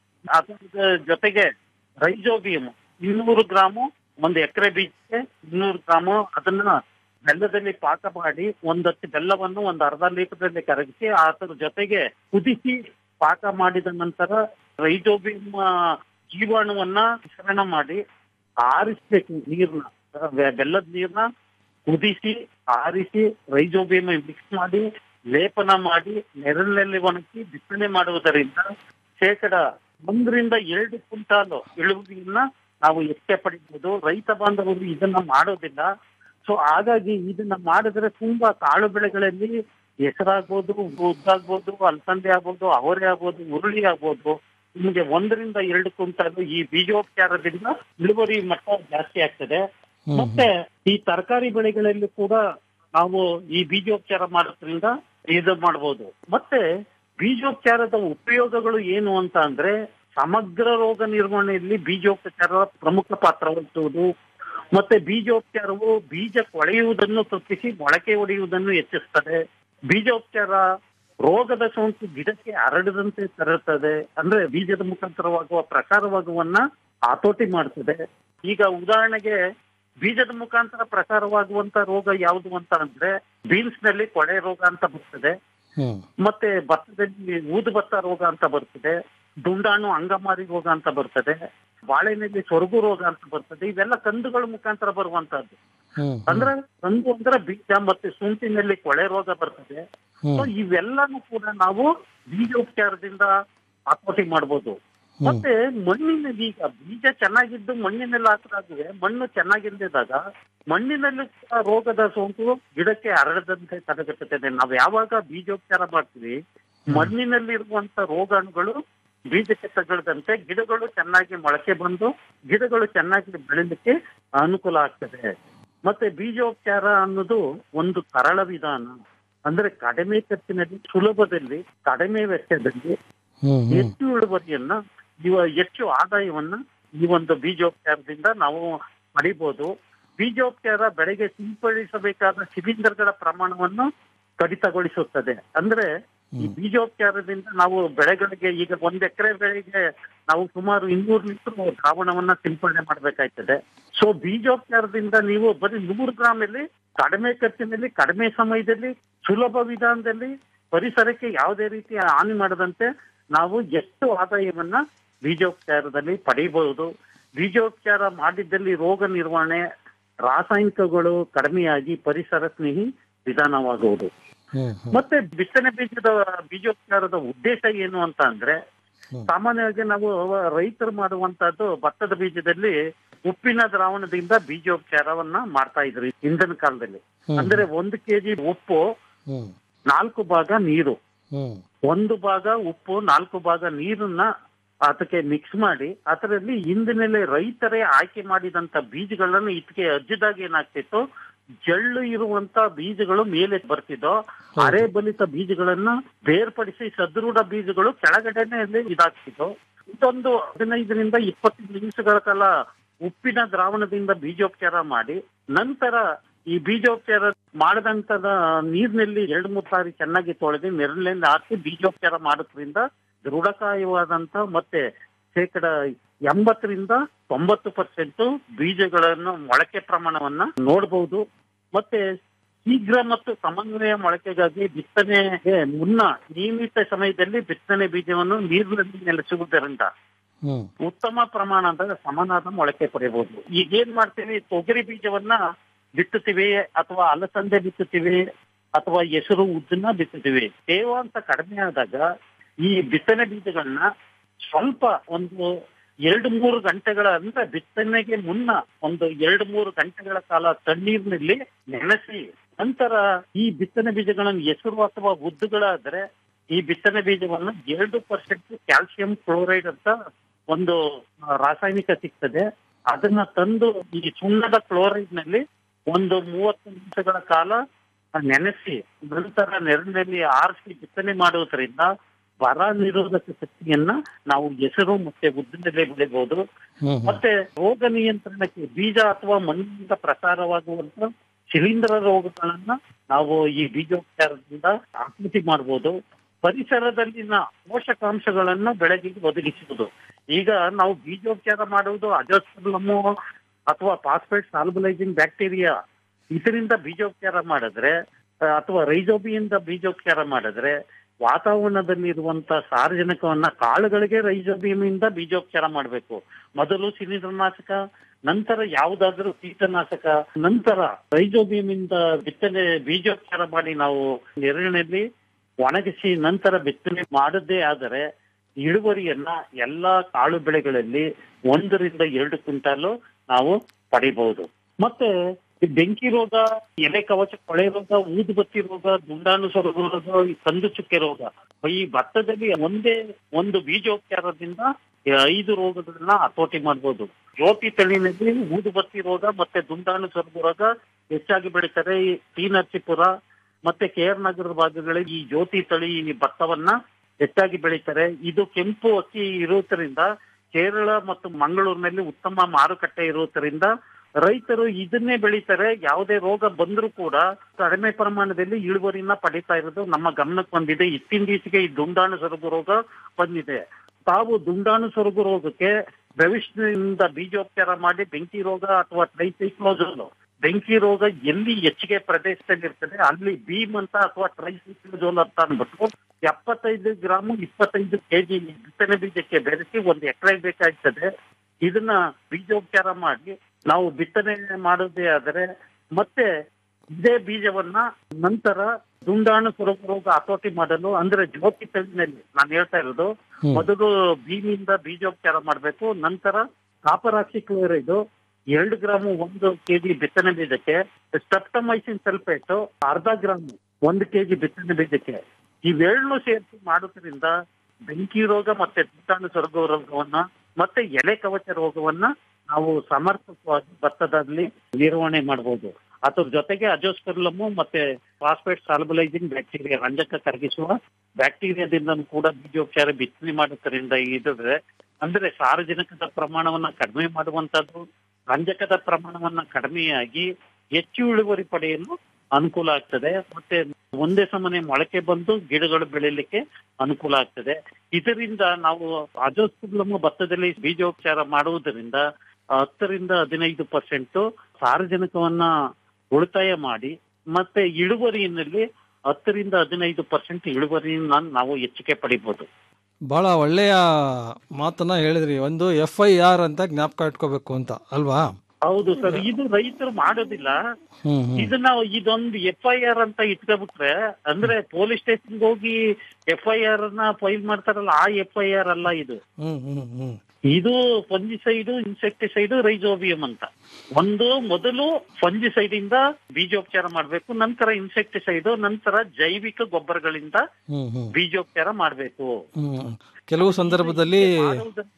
ಅದರ ಜೊತೆಗೆ ರೈಜೋಬಿಯಂ ಇನ್ನೂರು ಗ್ರಾಮು ಒಂದು ಎಕರೆ ಬೀಜಕ್ಕೆ ಇನ್ನೂರು ಗ್ರಾಮು ಅದನ್ನ ಬೆಲ್ಲದಲ್ಲಿ ಪಾಕ ಮಾಡಿ ಒಂದಷ್ಟು ಬೆಲ್ಲವನ್ನು ಒಂದು ಅರ್ಧ ಲೀಟರ್ನಲ್ಲಿ ಕರಗಿಸಿ ಅದರ ಜೊತೆಗೆ ಕುದಿಸಿ ಪಾಕ ಮಾಡಿದ ನಂತರ ರೈಜೋಬಿಯಂ ಆ, ಜೀವಾಣುವನ್ನ ಮಿಶ್ರಣ ಮಾಡಿ ಆರಿಸ್ಬೇಕು ನೀರ್ನ ಬೆ- ಬೆಲ್ಲದ ನೀರ್ನ ಕುದಿಸಿ ಆರಿಸಿ ರೈಜೋಬಿಯಂ ಮಿಕ್ಸ್ ಮಾಡಿ ಲೇಪನ ಮಾಡಿ ನೆರಳಿನಲ್ಲಿ ಒಣಗಿ ಬಿತ್ತನೆ ಮಾಡುವುದರಿಂದ ಶೇಕಡ ಒಂದರಿಂದ ಎರಡು ಕ್ವಿಂಟಾಲು ಇಳುವರಿಯನ್ನ ನಾವು ಹೆಚ್ಚೆ ಪಡಿಬಹುದು ರೈತ ಬಾಂಧವರು ಇದನ್ನ ಮಾಡೋದಿಲ್ಲ ಸೊ ಹಾಗಾಗಿ ಇದನ್ನ ಮಾಡಿದ್ರೆ ತುಂಬಾ ಕಾಳು ಬೆಳೆಗಳಲ್ಲಿ ಹೆಸರಾಗ್ಬೋದು ಉದ್ದಾಗ್ಬೋದು ಅಲಸಂದೆ ಆಗ್ಬೋದು ಅವರೆ ಆಗ್ಬೋದು ಉರುಳಿ ಆಗ್ಬೋದು ನಿಮಗೆ ಒಂದರಿಂದ ಎರಡು ಕ್ವಿಂಟಾಲು ಈ ಬೀಜೋಪಚಾರದಿಂದ ಇಳುವರಿ ಮಟ್ಟ ಜಾಸ್ತಿ ಆಗ್ತದೆ ಮತ್ತೆ ಈ ತರಕಾರಿ ಬೆಳೆಗಳಲ್ಲಿ ಕೂಡ ನಾವು ಈ ಬೀಜೋಪಚಾರ ಮಾಡೋದ್ರಿಂದ ಇದು ಮಾಡಬಹುದು ಮತ್ತೆ ಬೀಜೋಪಚಾರದ ಉಪಯೋಗಗಳು ಏನು ಅಂತ ಅಂದ್ರೆ ಸಮಗ್ರ ರೋಗ ನಿರ್ವಹಣೆಯಲ್ಲಿ ಬೀಜೋಪಚಾರ ಪ್ರಮುಖ ಪಾತ್ರ ವಹಿಸುವುದು ಮತ್ತೆ ಬೀಜೋಪಚಾರವು ಬೀಜ ಕೊಳೆಯುವುದನ್ನು ತಪ್ಪಿಸಿ ಮೊಳಕೆ ಒಡೆಯುವುದನ್ನು ಹೆಚ್ಚಿಸ್ತದೆ ಬೀಜೋಪಚಾರ ರೋಗದ ಸೋಂಕು ಗಿಡಕ್ಕೆ ಹರಡದಂತೆ ತರುತ್ತದೆ ಅಂದ್ರೆ ಬೀಜದ ಮುಖಾಂತರವಾಗುವ ಪ್ರಸಾರವಾಗುವನ್ನ ಹತೋಟಿ ಮಾಡ್ತದೆ ಈಗ ಉದಾಹರಣೆಗೆ ಬೀಜದ ಮುಖಾಂತರ ಪ್ರಸಾರವಾಗುವಂತ ರೋಗ ಯಾವುದು ಅಂತ ಅಂದ್ರೆ ಬೀನ್ಸ್ ನಲ್ಲಿ ಕೊಳೆ ರೋಗ ಅಂತ ಬರ್ತದೆ ಹ್ಮ್ ಮತ್ತೆ ಭತ್ತದಲ್ಲಿ ಊದು ಭತ್ತ ರೋಗ ಅಂತ ಬರ್ತದೆ ದುಂಡಾಣು ಅಂಗಮಾರಿ ರೋಗ ಅಂತ ಬರ್ತದೆ ಬಾಳೆನಲ್ಲಿ ಸೊರಗು ರೋಗ ಅಂತ ಬರ್ತದೆ ಇವೆಲ್ಲ ಕಂದುಗಳ ಮುಖಾಂತರ ಬರುವಂತಹದ್ದು ಹ್ಮ್ ಅಂದ್ರೆ ಕಂದು ಅಂದ್ರೆ ಬೀಜ ಮತ್ತೆ ಸುಂಟಿನಲ್ಲಿ ಕೊಳೆ ರೋಗ ಬರ್ತದೆ ಹ್ಮ್ ಸೊ ಇವೆಲ್ಲನೂ ಕೂಡ ನಾವು ಬೀಜೋಪಚಾರದಿಂದ ಹತೋಟಿ ಮಾಡ್ಬೋದು ಮತ್ತೆ ಮಣ್ಣಿನಲ್ಲಿ ಈಗ ಬೀಜ ಚೆನ್ನಾಗಿದ್ದು ಮಣ್ಣಿನಲ್ಲಿ ಹಾಕಿದಾಗಲೇ ಮಣ್ಣು ಚೆನ್ನಾಗಿಲ್ಲದಾಗ ಮಣ್ಣಿನಲ್ಲಿ ಕೂಡ ರೋಗದ ಸೋಂಕು ಗಿಡಕ್ಕೆ ಹರಡದಂತೆ ತಡೆಗಟ್ಟುತ್ತದೆ ನಾವು ಯಾವಾಗ ಬೀಜೋಪಚಾರ ಮಾಡ್ತೀವಿ ಮಣ್ಣಿನಲ್ಲಿರುವಂತ ರೋಗಾಣುಗಳು ಬೀಜಕ್ಕೆ ತಗಲದಂತೆ ಗಿಡಗಳು ಚೆನ್ನಾಗಿ ಮೊಳಕೆ ಬಂದು ಗಿಡಗಳು ಚೆನ್ನಾಗಿ ಬೆಳಿಲಿಕ್ಕೆ ಅನುಕೂಲ ಆಗ್ತದೆ ಮತ್ತೆ ಬೀಜೋಪಚಾರ ಅನ್ನೋದು ಒಂದು ಸರಳ ವಿಧಾನ ಅಂದ್ರೆ ಕಡಿಮೆ ಖರ್ಚಿನಲ್ಲಿ ಸುಲಭದಲ್ಲಿ ಕಡಿಮೆ ವೆಚ್ಚದಲ್ಲಿ ಹ್ಮ್ ಹ್ಮ್ ಹೆಚ್ಚು ಇಳುವರಿಯನ್ನ ಇವ ಹೆಚ್ಚು ಆದಾಯವನ್ನ ಈ ಒಂದು ಬೀಜೋಪಚಾರದಿಂದ ನಾವು ಪಡಿಬಹುದು ಬೀಜೋಪಚಾರ ಬೆಳೆಗೆ ಸಿಂಪಡಿಸಬೇಕಾದ ಸಿಲಿಂಡರ್ಗಳ ಪ್ರಮಾಣವನ್ನು ಕಡಿತಗೊಳಿಸುತ್ತದೆ ಅಂದ್ರೆ ಈ ಬೀಜೋಪಚಾರದಿಂದ ನಾವು ಬೆಳೆಗಳಿಗೆ ಈಗ ಒಂದ್ ಎಕರೆ ಬೆಳೆಗೆ ನಾವು ಸುಮಾರು ಇನ್ನೂರು ಲೀಟರ್ ದ್ರಾವಣವನ್ನ ಸಿಂಪಡಣೆ ಮಾಡ್ಬೇಕಾಯ್ತದೆ ಸೊ ಬೀಜೋಪಚಾರದಿಂದ ನೀವು ಬರೀ ನೂರು ಗ್ರಾಮಲ್ಲಿ ಕಡಿಮೆ ಖರ್ಚಿನಲ್ಲಿ ಕಡಿಮೆ ಸಮಯದಲ್ಲಿ ಸುಲಭ ವಿಧಾನದಲ್ಲಿ ಪರಿಸರಕ್ಕೆ ಯಾವುದೇ ರೀತಿ ಹಾನಿ ಮಾಡದಂತೆ ನಾವು ಎಷ್ಟು ಆದಾಯವನ್ನ ಬೀಜೋಪಚಾರದಲ್ಲಿ ಪಡೆಯಬಹುದು ಬೀಜೋಪಚಾರ ಮಾಡಿದ್ದಲ್ಲಿ ರೋಗ ನಿರ್ವಹಣೆ ರಾಸಾಯನಿಕಗಳು ಕಡಿಮೆಯಾಗಿ ಪರಿಸರ ಸ್ನೇಹಿ ವಿಧಾನವಾಗುವುದು ಹ್ಮ್ ಹ್ಮ್ ಮತ್ತೆ ಬಿತ್ತನೆ ಬೀಜದ ಬೀಜೋಪಚಾರದ ಉದ್ದೇಶ ಏನು ಅಂತ ಅಂದ್ರೆ ಸಾಮಾನ್ಯವಾಗಿ ನಾವು ರೈತರು ಮಾಡುವಂತಹದ್ದು ಭತ್ತದ ಬೀಜದಲ್ಲಿ ಉಪ್ಪಿನ ದ್ರಾವಣದಿಂದ ಬೀಜೋಪಚಾರವನ್ನ ಮಾಡ್ತಾ ಇದ್ರು ಹಿಂದಿನ ಕಾಲದಲ್ಲಿ ಹ್ಮ್. ಅಂದ್ರೆ ಒಂದು ಕೆಜಿ ಉಪ್ಪು ಹ್ಮ್ ನಾಲ್ಕು ಭಾಗ ನೀರು ಹ್ಮ್ ಒಂದು ಭಾಗ ಉಪ್ಪು ನಾಲ್ಕು ಭಾಗ ನೀರನ್ನ ಅದಕ್ಕೆ ಮಿಕ್ಸ್ ಮಾಡಿ ಅದರಲ್ಲಿ ಹಿಂದಿನಲ್ಲಿ ರೈತರೇ ಆಯ್ಕೆ ಮಾಡಿದಂತ ಬೀಜಗಳನ್ನು ಇದಕ್ಕೆ ಅಜ್ಜಿದಾಗ ಏನಾಗ್ತಿತ್ತು ಜಳ್ಳು ಇರುವಂತ ಬೀಜಗಳು ಮೇಲೆ ಬರ್ತಿದ್ದೋ ಅರೆ ಬಲಿತ ಬೀಜಗಳನ್ನ ಬೇರ್ಪಡಿಸಿ ಸದೃಢ ಬೀಜಗಳು ಕೆಳಗಡೆನೆ ಇದಾಗ್ತಿತ್ತು ಇದೊಂದು ಹದಿನೈದರಿಂದ ಇಪ್ಪತ್ತು ನಿಮಿಷಗಳ ಕಾಲ ಉಪ್ಪಿನ ದ್ರಾವಣದಿಂದ ಬೀಜೋಪಚಾರ ಮಾಡಿ ನಂತರ ಈ ಬೀಜೋಪಚಾರ ಮಾಡದಂತದ ನೀರಿನಲ್ಲಿ ಎರಡು ಮೂರು ಸಾರಿ ಚೆನ್ನಾಗಿ ತೊಳೆದು ನೆರಳಿನಿಂದ ಹಾಕಿ ಬೀಜೋಪಚಾರ ಮಾಡೋದ್ರಿಂದ ದೃಢಕಾಯವಾದಂತ ಮತ್ತೆ ಶೇಕಡ ಎಂಬತ್ತರಿಂದ ತೊಂಬತ್ತು ಪರ್ಸೆಂಟ್ ಬೀಜಗಳನ್ನು ಮೊಳಕೆ ಪ್ರಮಾಣವನ್ನ ನೋಡಬಹುದು ಮತ್ತೆ ಶೀಘ್ರ ಮತ್ತು ಸಮನ್ವಯ ಮೊಳಕೆಗಾಗಿ ಬಿತ್ತನೆಗೆ ಮುನ್ನ ನಿಯಮಿತ ಸಮಯದಲ್ಲಿ ಬಿತ್ತನೆ ಬೀಜವನ್ನು ನೀರಿನಲ್ಲಿ ನೆಲೆಸುವುದರಿಂದ ಹ್ಮ್ ಉತ್ತಮ ಪ್ರಮಾಣದ ಸಮನಾದ ಮೊಳಕೆ ಪಡೆಯಬಹುದು ಈಗ ಏನ್ ಮಾಡ್ತೀವಿ ತೊಗರಿ ಬೀಜವನ್ನ ಬಿತ್ತುತ್ತೀವಿ ಅಥವಾ ಅಲಸಂದೆ ಬಿತ್ತುತ್ತೀವಿ ಅಥವಾ ಹೆಸರು ಉದ್ದನ್ನ ಬಿತ್ತುತ್ತೀವಿ ತೇವಾಂಶ ಕಡಿಮೆ ಆದಾಗ ಈ ಬಿತ್ತನೆ ಬೀಜಗಳನ್ನ ಸ್ವಲ್ಪ ಒಂದು ಎರಡು ಮೂರು ಗಂಟೆಗಳ ಅಂದ್ರೆ ಬಿತ್ತನೆಗೆ ಮುನ್ನ ಒಂದು ಎರಡು ಮೂರು ಗಂಟೆಗಳ ಕಾಲ ತಣ್ಣೀರಿನಲ್ಲಿ ನೆನೆಸಿ ನಂತರ ಈ ಬಿತ್ತನೆ ಬೀಜಗಳನ್ನು ಹೆಸರು ಅಥವಾ ಉದ್ದುಗಳಾದ್ರೆ ಈ ಬಿತ್ತನೆ ಬೀಜವನ್ನು ಎರಡು ಪರ್ಸೆಂಟ್ ಕ್ಯಾಲ್ಸಿಯಂ ಕ್ಲೋರೈಡ್ ಅಂತ ಒಂದು ಆ, ರಾಸಾಯನಿಕ ಸಿಗ್ತದೆ ಅದನ್ನ ತಂದು ಈ ಸುಣ್ಣದ ಕ್ಲೋರೈಡ್ ನಲ್ಲಿ ಒಂದು ಮೂವತ್ತು ನಿಮಿಷಗಳ ಕಾಲ ನೆನೆಸಿ ನಂತರ ನೆರಳಿನಲ್ಲಿ ಆರಿಸಿ ಬಿತ್ತನೆ ಮಾಡುವುದರಿಂದ ಬರ ನಿರೋಧಕ ಶಕ್ತಿಯನ್ನ ನಾವು ಹೆಸರು ಮತ್ತೆ ಉದ್ದಿನಲ್ಲೇ ಬೆಳಿಬಹುದು ಹ್ಮ್ ಮತ್ತೆ ರೋಗ ನಿಯಂತ್ರಣಕ್ಕೆ ಬೀಜ ಅಥವಾ ಮಣ್ಣಿನಿಂದ ಪ್ರಸಾರವಾಗುವಂತ ಶಿಲೀಂಧ್ರ ರೋಗಗಳನ್ನ ನಾವು ಈ ಬೀಜೋಪಚಾರದಿಂದ ಆಕೃತಿ ಮಾಡಬಹುದು ಪರಿಸರದಲ್ಲಿನ ಪೋಷಕಾಂಶಗಳನ್ನ ಬೆಳೆಗೆ ಒದಗಿಸುವುದು ಈಗ ನಾವು ಬೀಜೋಪಚಾರ ಮಾಡುವುದು ಅಜೋಸ್ಪರ್ಲಮು ಅಥವಾ ಫಾಸ್ಫೇಟ್ ಸಾಲ್ಬಲೈಸಿಂಗ್ ಬ್ಯಾಕ್ಟೀರಿಯಾ ಇದರಿಂದ ಬೀಜೋಪಚಾರ ಮಾಡಿದ್ರೆ ಆ, ಅಥವಾ ರೈಜೋಬಿಯಿಂದ ಬೀಜೋಪಚಾರ ಮಾಡಿದ್ರೆ ವಾತಾವರಣದಲ್ಲಿ ಇರುವಂತ ಸಾರಜನಕವನ್ನ ಕಾಳುಗಳಿಗೆ ರೈಜೋಬಿಯಮಿಂದ ಬೀಜೋಪಚಾರ ಮಾಡಬೇಕು ಮೊದಲು ಶಿಲೀಂಧ್ರನಾಶಕ ನಂತರ ಯಾವುದಾದ್ರೂ ಕೀಟನಾಶಕ ನಂತರ ರೈಜೋಬಿಯಮಿಂದ ಬಿತ್ತನೆ ಬೀಜೋಪಚಾರ ಮಾಡಿ ನಾವು ನೆರಳಿನಲ್ಲಿ ಒಣಗಿಸಿ ನಂತರ ಬಿತ್ತನೆ ಮಾಡದೇ ಆದರೆ ಇಳುವರಿಯನ್ನ ಎಲ್ಲಾ ಕಾಳು ಬೆಳೆಗಳಲ್ಲಿ ಒಂದರಿಂದ ಎರಡು ಕ್ವಿಂಟಾಲು ನಾವು ಪಡಿಬಹುದು ಮತ್ತೆ ಈ ಬೆಂಕಿ ರೋಗ ಎಲೆ ಕವಚ ಕೊಳೆ ರೋಗ ಊದುಬತ್ತಿ ರೋಗ ದುಂಡಾಣು ಸೊರಗು ರೋಗ ಈ ಕಂದು ಚುಕ್ಕೆ ರೋಗ ಈ ಭತ್ತದಲ್ಲಿ ಒಂದೇ ಒಂದು ಬೀಜೋಪಚಾರದಿಂದ ಈ ಐದು ರೋಗಗಳನ್ನ ಹತೋಟಿ ಮಾಡ್ಬೋದು ಜ್ಯೋತಿ ತಳಿನಲ್ಲಿ ಊದುಬತ್ತಿ ರೋಗ ಮತ್ತೆ ದುಂಡಾಣು ಸೊರಗು ರೋಗ ಹೆಚ್ಚಾಗಿ ಬೆಳೀತಾರೆ ಈ ಟಿ ನರಸೀಪುರ ಮತ್ತೆ ಕೆ ಆರ್ ನಗರದ ಭಾಗಗಳಲ್ಲಿ ಈ ಜ್ಯೋತಿ ತಳಿ ಭತ್ತವನ್ನ ಹೆಚ್ಚಾಗಿ ಬೆಳೀತಾರೆ ಇದು ಕೆಂಪು ಅಕ್ಕಿ ಇರುವುದರಿಂದ ಕೇರಳ ಮತ್ತು ಮಂಗಳೂರಿನಲ್ಲಿ ಉತ್ತಮ ಮಾರುಕಟ್ಟೆ ಇರುವುದರಿಂದ ರೈತರು ಇದನ್ನೇ ಬೆಳೀತಾರೆ ಯಾವುದೇ ರೋಗ ಬಂದರೂ ಕೂಡ ಕಡಿಮೆ ಪ್ರಮಾಣದಲ್ಲಿ ಇಳುವರಿನ ಪಡಿತಾ ಇರೋದು ನಮ್ಮ ಗಮನಕ್ಕೆ ಬಂದಿದೆ ಇತ್ತಿಂದೀಚೆಗೆ ಈ ದುಂಡಾಣು ಸೊರಗು ರೋಗ ಬಂದಿದೆ ತಾವು ದುಂಡಾಣು ಸೊರಗು ರೋಗಕ್ಕೆ ಭವಿಷ್ಯದಿಂದ ಬೀಜೋಪಚಾರ ಮಾಡಿ ಬೆಂಕಿ ರೋಗ ಅಥವಾ ಟ್ರೈಸೈಕ್ಲೋಜೋಲ್ ಬೆಂಕಿ ರೋಗ ಎಲ್ಲಿ ಹೆಚ್ಚಿಗೆ ಪ್ರದೇಶದಲ್ಲಿ ಇರ್ತದೆ ಅಲ್ಲಿ ಭೀಮ್ ಅಂತ ಅಥವಾ ಟ್ರೈಸೈಕ್ಲೋಜೋಲ್ ಅಂತ ಅಂದ್ಬಿಟ್ಟು ಎಪ್ಪತ್ತೈದು ಗ್ರಾಮ್ ಇಪ್ಪತ್ತೈದು ಕೆಜಿ ಬಿತ್ತನೆ ಬೀಜಕ್ಕೆ ಬೆರೆಸಿ ಒಂದು ಎಕರೆ ಬೇಕಾಗ್ತದೆ ಇದನ್ನ ಬೀಜೋಪಚಾರ ಮಾಡಿ ನಾವು ಬಿತ್ತನೆ ಮಾಡೋದೇ ಆದರೆ ಮತ್ತೆ ಇದೇ ಬೀಜವನ್ನ ನಂತರ ದುಂಡಾಣು ಸೊರಗು ರೋಗ ಹತೋಟಿ ಮಾಡಲು ಅಂದ್ರೆ ಜ್ಯೋತಿ ತಳಿನಲ್ಲಿ ನಾನು ಹೇಳ್ತಾ ಇರೋದು ಮೊದಲು ಭೀಮಿಯಿಂದ ಬೀಜೋಪಚಾರ ಮಾಡಬೇಕು ನಂತರ ಕಾಪರಾಕ್ಸಿ ಕ್ಲೋರೈಡ್ ಎರಡು ಗ್ರಾಮ್ ಒಂದು ಕೆಜಿ ಬಿತ್ತನೆ ಬೀಜಕ್ಕೆ ಸ್ಟೆಪ್ಟಮೈಸಿನ್ ಸಲ್ಫೇಟ್ ಅರ್ಧ ಗ್ರಾಮ್ ಒಂದು ಕೆಜಿ ಬಿತ್ತನೆ ಬೀಜಕ್ಕೆ ಇವೆರಡನ್ನೂ ಸೇರಿಸಿ ಮಾಡೋದ್ರಿಂದ ಬೆಂಕಿ ರೋಗ ಮತ್ತೆ ದುಂಡಾಣು ಸೊರಗು ರೋಗವನ್ನ ಮತ್ತೆ ಎಲೆ ಕವಚ ರೋಗವನ್ನ ನಾವು ಸಮರ್ಪಕವಾಗಿ ಭತ್ತದಲ್ಲಿ ನಿರ್ವಹಣೆ ಮಾಡಬಹುದು ಅದ್ರ ಜೊತೆಗೆ ಅಜೋಸ್ಪರ್ಲಮು ಮತ್ತೆ ಫಾಸ್ಫೇಟ್ ಸಾಲ್ಬಲೈಸಿಂಗ್ ಬ್ಯಾಕ್ಟೀರಿಯಾ ರಂಜಕ ಕರಗಿಸುವ ಬ್ಯಾಕ್ಟೀರಿಯಾದಿಂದ ಕೂಡ ಬೀಜೋಪಚಾರ ಬಿತ್ತನೆ ಮಾಡೋದ್ರಿಂದ ಇದ್ರೆ ಅಂದ್ರೆ ಸಾರಜನಕದ ಪ್ರಮಾಣವನ್ನ ಕಡಿಮೆ ಮಾಡುವಂತದ್ದು ರಂಜಕದ ಪ್ರಮಾಣವನ್ನ ಕಡಿಮೆಯಾಗಿ ಹೆಚ್ಚು ಇಳುವರಿ ಪಡೆಯಲು ಅನುಕೂಲ ಆಗ್ತದೆ ಮತ್ತೆ ಒಂದೇ ಸಮನೆ ಮೊಳಕೆ ಬಂದು ಗಿಡಗಳು ಬೆಳಿಲಿಕ್ಕೆ ಅನುಕೂಲ ಆಗ್ತದೆ ಇದರಿಂದ ನಾವು ಅಜೋಸ್ಪುಲಮ ಭತ್ತದಲ್ಲಿ ಬೀಜೋಪಚಾರ ಮಾಡುವುದರಿಂದ ಹತ್ತರಿಂದ ಹದಿನೈದು ಪರ್ಸೆಂಟ್ ಸಾರಜನಕವನ್ನ ಉಳಿತಾಯ ಮಾಡಿ ಮತ್ತೆ ಇಳುವರಿಯಲ್ಲಿ ಹತ್ತರಿಂದ ಹದಿನೈದು ಪರ್ಸೆಂಟ್ ಇಳುವರಿಯನ್ನ ನಾವು ಹೆಚ್ಚಿಗೆ ಪಡಿಬಹುದು ಬಹಳ ಒಳ್ಳೆಯ ಮಾತನ್ನ ಹೇಳಿದ್ರಿ ಒಂದು ಎಫ್ ಐ ಆರ್ ಅಂತ ಜ್ಞಾಪಕ ಇಟ್ಕೋಬೇಕು ಅಂತ ಅಲ್ವಾ ಹೌದು ಸರ್ ಇದು ರೈತರು ಮಾಡೋದಿಲ್ಲ ಹ್ಮ್ ಹ್ಮ್ ಇದನ್ನ ಇದೊಂದು ಎಫ್ ಐ ಆರ್ ಅಂತ ಇಟ್ಕೊಬಿಟ್ರೆ ಅಂದ್ರೆ ಪೊಲೀಸ್ ಸ್ಟೇಷನ್ ಹೋಗಿ ಎಫ್ ಐ ಆರ್ ನ ಫೈಲ್ ಮಾಡ್ತಾರಲ್ಲ ಆ ಎಫ್ ಐ ಆರ್ ಅಲ್ಲ ಇದು ಹ್ಮ್ ಹ್ಮ್ ಹ್ಮ್ ಇದು ಫಂಜಿಸೈಡ್ ಇನ್ಸೆಕ್ಟಿಸೈಡ್ ರೈಜೋಬಿಯಂ ಅಂತ ಒಂದು ಮೊದಲು ಫಂಜಿಸೈಡ್ ಇಂದ ಬೀಜೋಪಚಾರ ಮಾಡ್ಬೇಕು ನಂತರ ಇನ್ಸೆಕ್ಟಿಸೈಡ್ ನಂತರ ಜೈವಿಕ ಗೊಬ್ಬರಗಳಿಂದ ಹ್ಮ್ ಹ್ಮ್ ಬೀಜೋಪಚಾರ ಮಾಡ್ಬೇಕು ಹ್ಮ್ ಕೆಲವು ಸಂದರ್ಭದಲ್ಲಿ ಮಾಡುವುದರಿಂದ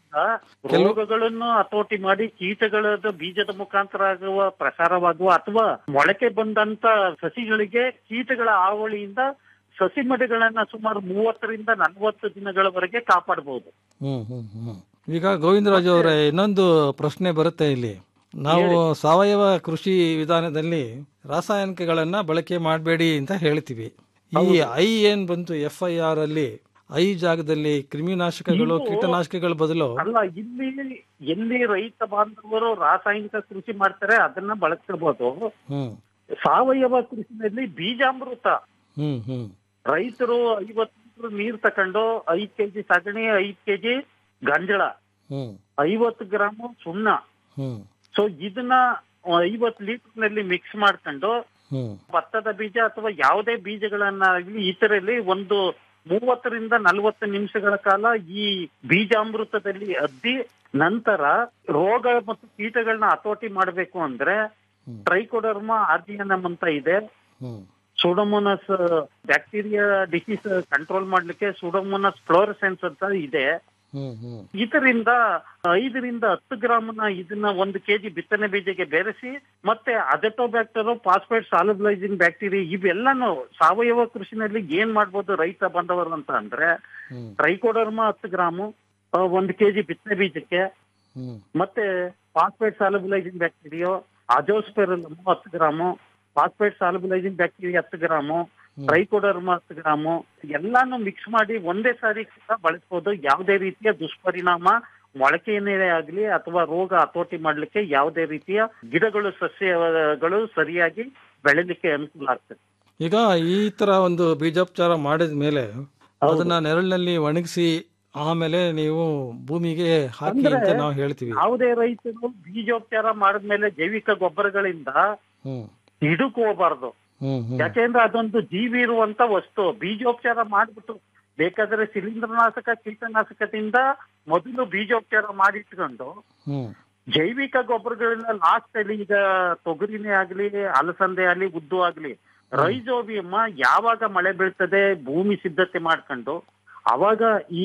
ರೋಗಗಳನ್ನು ಹತೋಟಿ ಮಾಡಿ ಕೀಟಗಳ ಬೀಜದ ಮುಖಾಂತರ ಆಗುವ ಪ್ರಸಾರವಾಗುವ ಅಥವಾ ಮೊಳಕೆ ಬಂದಂತ ಸಸಿಗಳಿಗೆ ಕೀಟಗಳ ಹಾವಳಿಯಿಂದ ಸಸಿ ಮಡಿಗಳನ್ನ ಸುಮಾರು ಮೂವತ್ತರಿಂದ ನಲವತ್ತು ದಿನಗಳವರೆಗೆ ಕಾಪಾಡಬಹುದು ಹ್ಮ್ ಹ್ಮ್ ಹ್ಮ್ ಈಗ ಗೋವಿಂದರಾಜು ಅವರೇ ಇನ್ನೊಂದು ಪ್ರಶ್ನೆ ಬರುತ್ತೆ ಇಲ್ಲಿ ನಾವು ಸಾವಯವ ಕೃಷಿ ವಿಧಾನದಲ್ಲಿ ರಾಸಾಯನಿಕಗಳನ್ನ ಬಳಕೆ ಮಾಡಬೇಡಿ ಅಂತ ಹೇಳ್ತೀವಿ ಈ ಐ ಏನ್ ಬಂತು ಎಫ್ ಐ ಆರ್ ಅಲ್ಲಿ ಐ ಜಾಗದಲ್ಲಿ ಕ್ರಿಮಿನಾಶಕಗಳು ಇದು- ಕೀಟನಾಶಕಗಳ ಬದಲು ಅಲ್ಲ ಇಲ್ಲಿ ಎಲ್ಲಿ ರೈತ ಬಾಂಧವರು ರಾಸಾಯನಿಕ ಕೃಷಿ ಮಾಡ್ತಾರೆ ಅದನ್ನ ಬಳಸ್ತಿರ್ಬೋದು ಹ್ಮ್ ಸಾವಯವ ಕೃಷಿನಲ್ಲಿ ಬೀಜಾಮೃತ ಹ್ಮ್ ಹ್ಮ್ ರೈತರು ಐವತ್ತು ಲೀಟರ್ ನೀರ್ ತಕೊಂಡು ಐದ್ ಕೆಜಿ ಸಗಣಿ ಐದ್ ಕೆಜಿ ಗಂಜಳ ಹ್ಮ್ ಐವತ್ತು ಗ್ರಾಮ್ ಸುಣ್ಣ ಹ್ಮ್ ಸೊ ಇದನ್ನ ಐವತ್ತು ಲೀಟರ್ ನಲ್ಲಿ ಮಿಕ್ಸ್ ಮಾಡ್ಕೊಂಡು ಹ್ಮ್ ಭತ್ತದ ಬೀಜ ಅಥವಾ ಯಾವುದೇ ಬೀಜಗಳನ್ನಾಗ್ಲಿ ಇದರಲ್ಲಿ ಒಂದು ಮೂವತ್ತರಿಂದ ನಲವತ್ತು ನಿಮಿಷಗಳ ಕಾಲ ಈ ಬೀಜಾಮೃತದಲ್ಲಿ ಅದ್ದಿ ನಂತರ ರೋಗ ಮತ್ತು ಕೀಟಗಳನ್ನ ಹತೋಟಿ ಮಾಡಬೇಕು ಅಂದ್ರೆ ಟ್ರೈಕೋಡರ್ಮಾ ಆರ್ಜಿಯನಮ್ ಅಂತ ಇದೆ hmm pseudomonas bacteria disease control ಮಾಡ್ಲಿಕ್ಕೆ ಸುಡೋಮೋನಸ್ ಫ್ಲೋರಸೆನ್ಸ್ ಅಂತ ಇದೆ ಹ್ಮ್ ಹ್ಮ್ ಇದರಿಂದ ಐದರಿಂದ ಹತ್ತು ಗ್ರಾಮ್ನ ಇದನ್ನ ಒಂದು ಕೆಜಿ ಬಿತ್ತನೆ ಬೀಜಕ್ಕೆ ಬೆರೆಸಿ ಮತ್ತೆ ಅಜಟೋಬ್ಯಾಕ್ಟರ್ ಫಾಸ್ಫೇಟ್ ಸಾಲಬಲೈಸಿಂಗ್ ಬ್ಯಾಕ್ಟೀರಿಯಾ ಇವೆಲ್ಲಾನು ಸಾವಯವ ಕೃಷಿನಲ್ಲಿ ಏನ್ ಮಾಡ್ಬೋದು ರೈತ ಬಂದವರು ಅಂತ ಅಂದ್ರೆ ಹ್ಮ್ ಟ್ರೈಕೋಡರ್ಮಾ ಹತ್ತು ಗ್ರಾಮು ಆ, ಒಂದು ಕೆಜಿ ಬಿತ್ತನೆ ಬೀಜಕ್ಕೆ ಹ್ಮ್ ಮತ್ತೆ ಫಾಸ್ಫೇಟ್ ಸಾಲಬಲೈಸಿಂಗ್ ಬ್ಯಾಕ್ಟೀರಿಯಾ ಅಜೋಸ್ಪೆರಲ್ ಹತ್ತು ಗ್ರಾಮು ಫಾಸ್ಫೇಟ್ ಸಾಲಬಲೈಸಿಂಗ್ ಬ್ಯಾಕ್ಟೀರಿಯಾ ಹತ್ತು ಗ್ರಾಮು ಟ್ರೈಕೋಡರ್ಮಾ ಹತ್ತು ಗ್ರಾಮು ಎಲ್ಲಾನು ಮಿಕ್ಸ್ ಮಾಡಿ ಒಂದೇ ಸಾರಿ ಕೂಡ ಬಳಸ್ಬೋದು ಯಾವುದೇ ರೀತಿಯ ದುಷ್ಪರಿಣಾಮ ಮೊಳಕೆಯನ್ನೇ ಆಗ್ಲಿ ಅಥವಾ ರೋಗ ಹತೋಟಿ ಮಾಡ್ಲಿಕ್ಕೆ ಯಾವುದೇ ರೀತಿಯ ಗಿಡಗಳು ಸಸ್ಯಗಳು ಸರಿಯಾಗಿ ಬೆಳಿಲಿಕ್ಕೆ ಅನುಕೂಲ ಆಗ್ತದೆ ಈಗ ಈ ತರ ಒಂದು ಬೀಜೋಪಚಾರ ಮಾಡಿದ ಮೇಲೆ ಅದನ್ನ ನೆರಳಿನಲ್ಲಿ ಒಣಗಿಸಿ ಆಮೇಲೆ ನೀವು ಭೂಮಿಗೆ ಹಾಕಿ ಅಂತ ಅಂದ್ರೆ ನಾವು ಹೇಳ್ತೀವಿ ಯಾವುದೇ ರೈತರು ಬೀಜೋಪಚಾರ ಮಾಡಿದ್ಮೇಲೆ ಜೈವಿಕ ಗೊಬ್ಬರಗಳಿಂದ ಹ್ಮ್ ಹಿಡುಕು ಹೋಗಬಾರ್ದು ಹ್ಮ್ ಹ್ಮ್ ಯಾಕೆಂದ್ರೆ ಅದೊಂದು ಜೀವಿ ಇರುವಂತ ವಸ್ತು ಬೀಜೋಪಚಾರ ಮಾಡ್ಬಿಟ್ಟು ಬೇಕಾದ್ರೆ ಶಿಲೀಂಧ್ರನಾಶಕ ಕೀಟನಾಶಕದಿಂದ ಮೊದಲು ಬೀಜೋಪಚಾರ ಮಾಡಿಟ್ಕೊಂಡು ಹ್ಮ್ ಜೈವಿಕ ಗೊಬ್ಬರಗಳನ್ನ ಲಾಸ್ಟ್ ಅಲ್ಲಿ ಈಗ ತೊಗರಿನೇ ಆಗ್ಲಿ ಅಲಸಂದೆ ಆಗ್ಲಿ ಉದ್ದು ಆಗ್ಲಿ ರೈಜೋಬಿಯಮ್ಮ ಯಾವಾಗ ಮಳೆ ಬೀಳ್ತದೆ ಭೂಮಿ ಸಿದ್ಧತೆ ಮಾಡ್ಕೊಂಡು ಅವಾಗ ಈ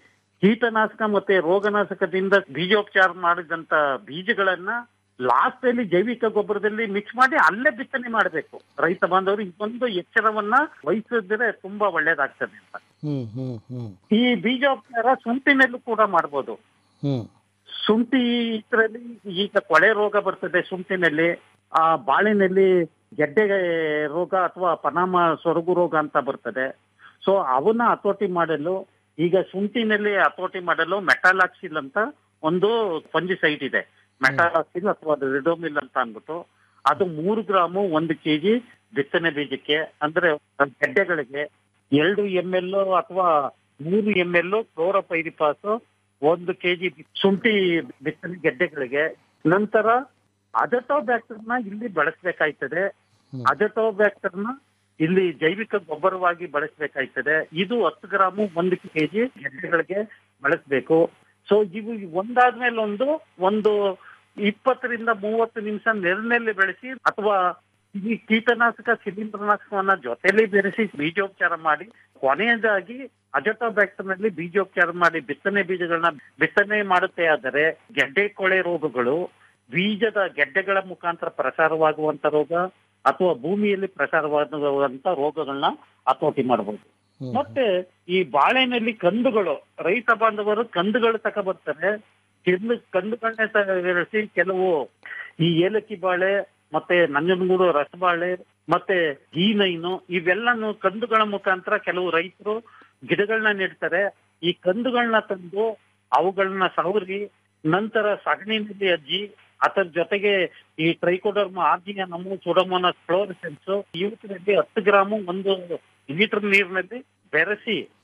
ಕೀಟನಾಶಕ ಮತ್ತೆ ರೋಗನಾಶಕದಿಂದ ಬೀಜೋಪಚಾರ ಮಾಡಿದಂತ ಬೀಜಗಳನ್ನ ಲಾಸ್ಟ್ ಅಲ್ಲಿ ಜೈವಿಕ ಗೊಬ್ಬರದಲ್ಲಿ ಮಿಕ್ಸ್ ಮಾಡಿ ಅಲ್ಲೇ ಬಿತ್ತನೆ ಮಾಡಬೇಕು ರೈತ ಬಾಂಧವರು ಇದೊಂದು ಎಚ್ಚರವನ್ನ ವಹಿಸಿದ್ರೆ ತುಂಬಾ ಒಳ್ಳೇದಾಗ್ತದೆ ಅಂತ ಹ್ಮ್ ಹ್ಮ್ ಹ್ಮ್ ಈ ಬೀಜೋಪಚಾರ ಶುಂಠಿನಲ್ಲೂ ಕೂಡ ಮಾಡ್ಬೋದು ಹ್ಮ್ ಶುಂಠಿ ಇದರಲ್ಲಿ ಈಗ ಕೊಳೆ ರೋಗ ಬರ್ತದೆ ಶುಂಠಿನಲ್ಲಿ ಆ ಬಾಳೆನಲ್ಲಿ ಗೆಡ್ಡೆ ರೋಗ ಅಥವಾ ಪನಾಮ ಸೊರಗು ರೋಗ ಅಂತ ಬರ್ತದೆ ಸೊ ಅವನ್ನ ಹತೋಟಿ ಮಾಡಲು ಈಗ ಶುಂಠಿನಲ್ಲಿ ಹತೋಟಿ ಮಾಡಲು ಮೆಟಾಲಾಕ್ಸಿಲ್ ಅಂತ ಒಂದು ಫಂಜಿಸೈಡ್ ಇದೆ ಮೆಟಾಲಾಕ್ಸಿಲ್ ಅಥವಾ ರಿಡೋಮಿಲ್ ಅಂತ ಅಂದ್ಬಿಟ್ಟು ಅದು ಮೂರು ಗ್ರಾಮು ಒಂದು ಕೆಜಿ ಬಿತ್ತನೆ ಬೀಜಕ್ಕೆ ಅಂದ್ರೆ ಗೆಡ್ಡೆಗಳಿಗೆ ಎರಡು ಎಂ ಎಲ್ ಅಥವಾ ಮೂರು ಎಂ ಎಲ್ ಕ್ಲೋರೋಪೈರಿಪಾಸ್ ಒಂದು ಕೆಜಿ ಶುಂಠಿ ಬಿತ್ತನೆ ಗೆಡ್ಡೆಗಳಿಗೆ ನಂತರ ಅಜಟೋಬ್ಯಾಕ್ಟರ್ನ ಇಲ್ಲಿ ಬಳಸಬೇಕಾಯ್ತದೆ ಅಜಟೋಬ್ಯಾಕ್ಟರ್ನ ಇಲ್ಲಿ ಜೈವಿಕ ಗೊಬ್ಬರವಾಗಿ ಬಳಸಬೇಕಾಯ್ತದೆ ಇದು ಹತ್ತು ಗ್ರಾಮು ಒಂದು ಕೆಜಿ ಗೆಡ್ಡೆಗಳಿಗೆ ಬಳಸಬೇಕು ಸೊ ಇವು ಒಂದಾದ್ಮೇಲೆ ಒಂದು ಒಂದು ಇಪ್ಪತ್ತರಿಂದ ಮೂವತ್ತು ನಿಮಿಷ ನೆರಳಿನಲ್ಲಿ ಬೆಳೆಸಿ ಅಥವಾ ಈ ಕೀಟನಾಶಕ ಶಿಲೀಂಧ್ರನಾಶಕವನ್ನ ಜೊತೆಲಿ ಬೆರೆಸಿ ಬೀಜೋಪಚಾರ ಮಾಡಿ ಕೊನೆಯದಾಗಿ ಅಜಟೋಬ್ಯಾಕ್ಟರ್ ನಲ್ಲಿ ಬೀಜೋಪಚಾರ ಮಾಡಿ ಬಿತ್ತನೆ ಬೀಜಗಳನ್ನ ಬಿತ್ತನೆ ಮಾಡುತ್ತೆ ಆದರೆ ಗೆಡ್ಡೆ ಕೊಳೆ ರೋಗಗಳು ಬೀಜದ ಗೆಡ್ಡೆಗಳ ಮುಖಾಂತರ ಪ್ರಸಾರವಾಗುವಂತ ರೋಗ ಅಥವಾ ಭೂಮಿಯಲ್ಲಿ ಪ್ರಸಾರವಾಗುವಂತ ರೋಗಗಳನ್ನ ಹತೋಟಿ ಮಾಡಬಹುದು ಮತ್ತೆ ಈ ಬಾಳೆನಲ್ಲಿ ಕಂದುಗಳು ರೈತ ಬಾಂಧವರು ಕಂದುಗಳು ತಗೊಬರ್ತಾರೆ ಕಂದು ಕಂದುಗಳನ್ನೇ ತಗೊಳಿಸಿ ಕೆಲವು ಈ ಏಲಕ್ಕಿ ಬಾಳೆ ಮತ್ತೆ ನಂಜನಗೂಡು ರಸಬಾಳೆ ಮತ್ತೆ ಗೀನೈನು ಇವೆಲ್ಲನು ಕಂದುಗಳ ಮುಖಾಂತರ ಕೆಲವು ರೈತರು ಗಿಡಗಳನ್ನ ನೆಡ್ತಾರೆ ಈ ಕಂದುಗಳನ್ನ ತಂದು ಅವುಗಳನ್ನ ಸವರಿ ನಂತರ ಸಗಣಿನಲ್ಲಿ ಅಜ್ಜಿ ಅದರ ಜೊತೆಗೆ ಈ ಟ್ರೈಕೋಡರ್ಮ ಆರ್ಜಿಯ ನಮು ಸುಡಮೋನಸ್ ಫ್ಲೋರಿಸೆನ್ಸ್ ಇವತ್ತಿನಲ್ಲಿ ಹತ್ತು ಗ್ರಾಮು ಒಂದು ಲೀಟರ್ ನೀರಿನಲ್ಲಿ ಬೆರೆಸಿ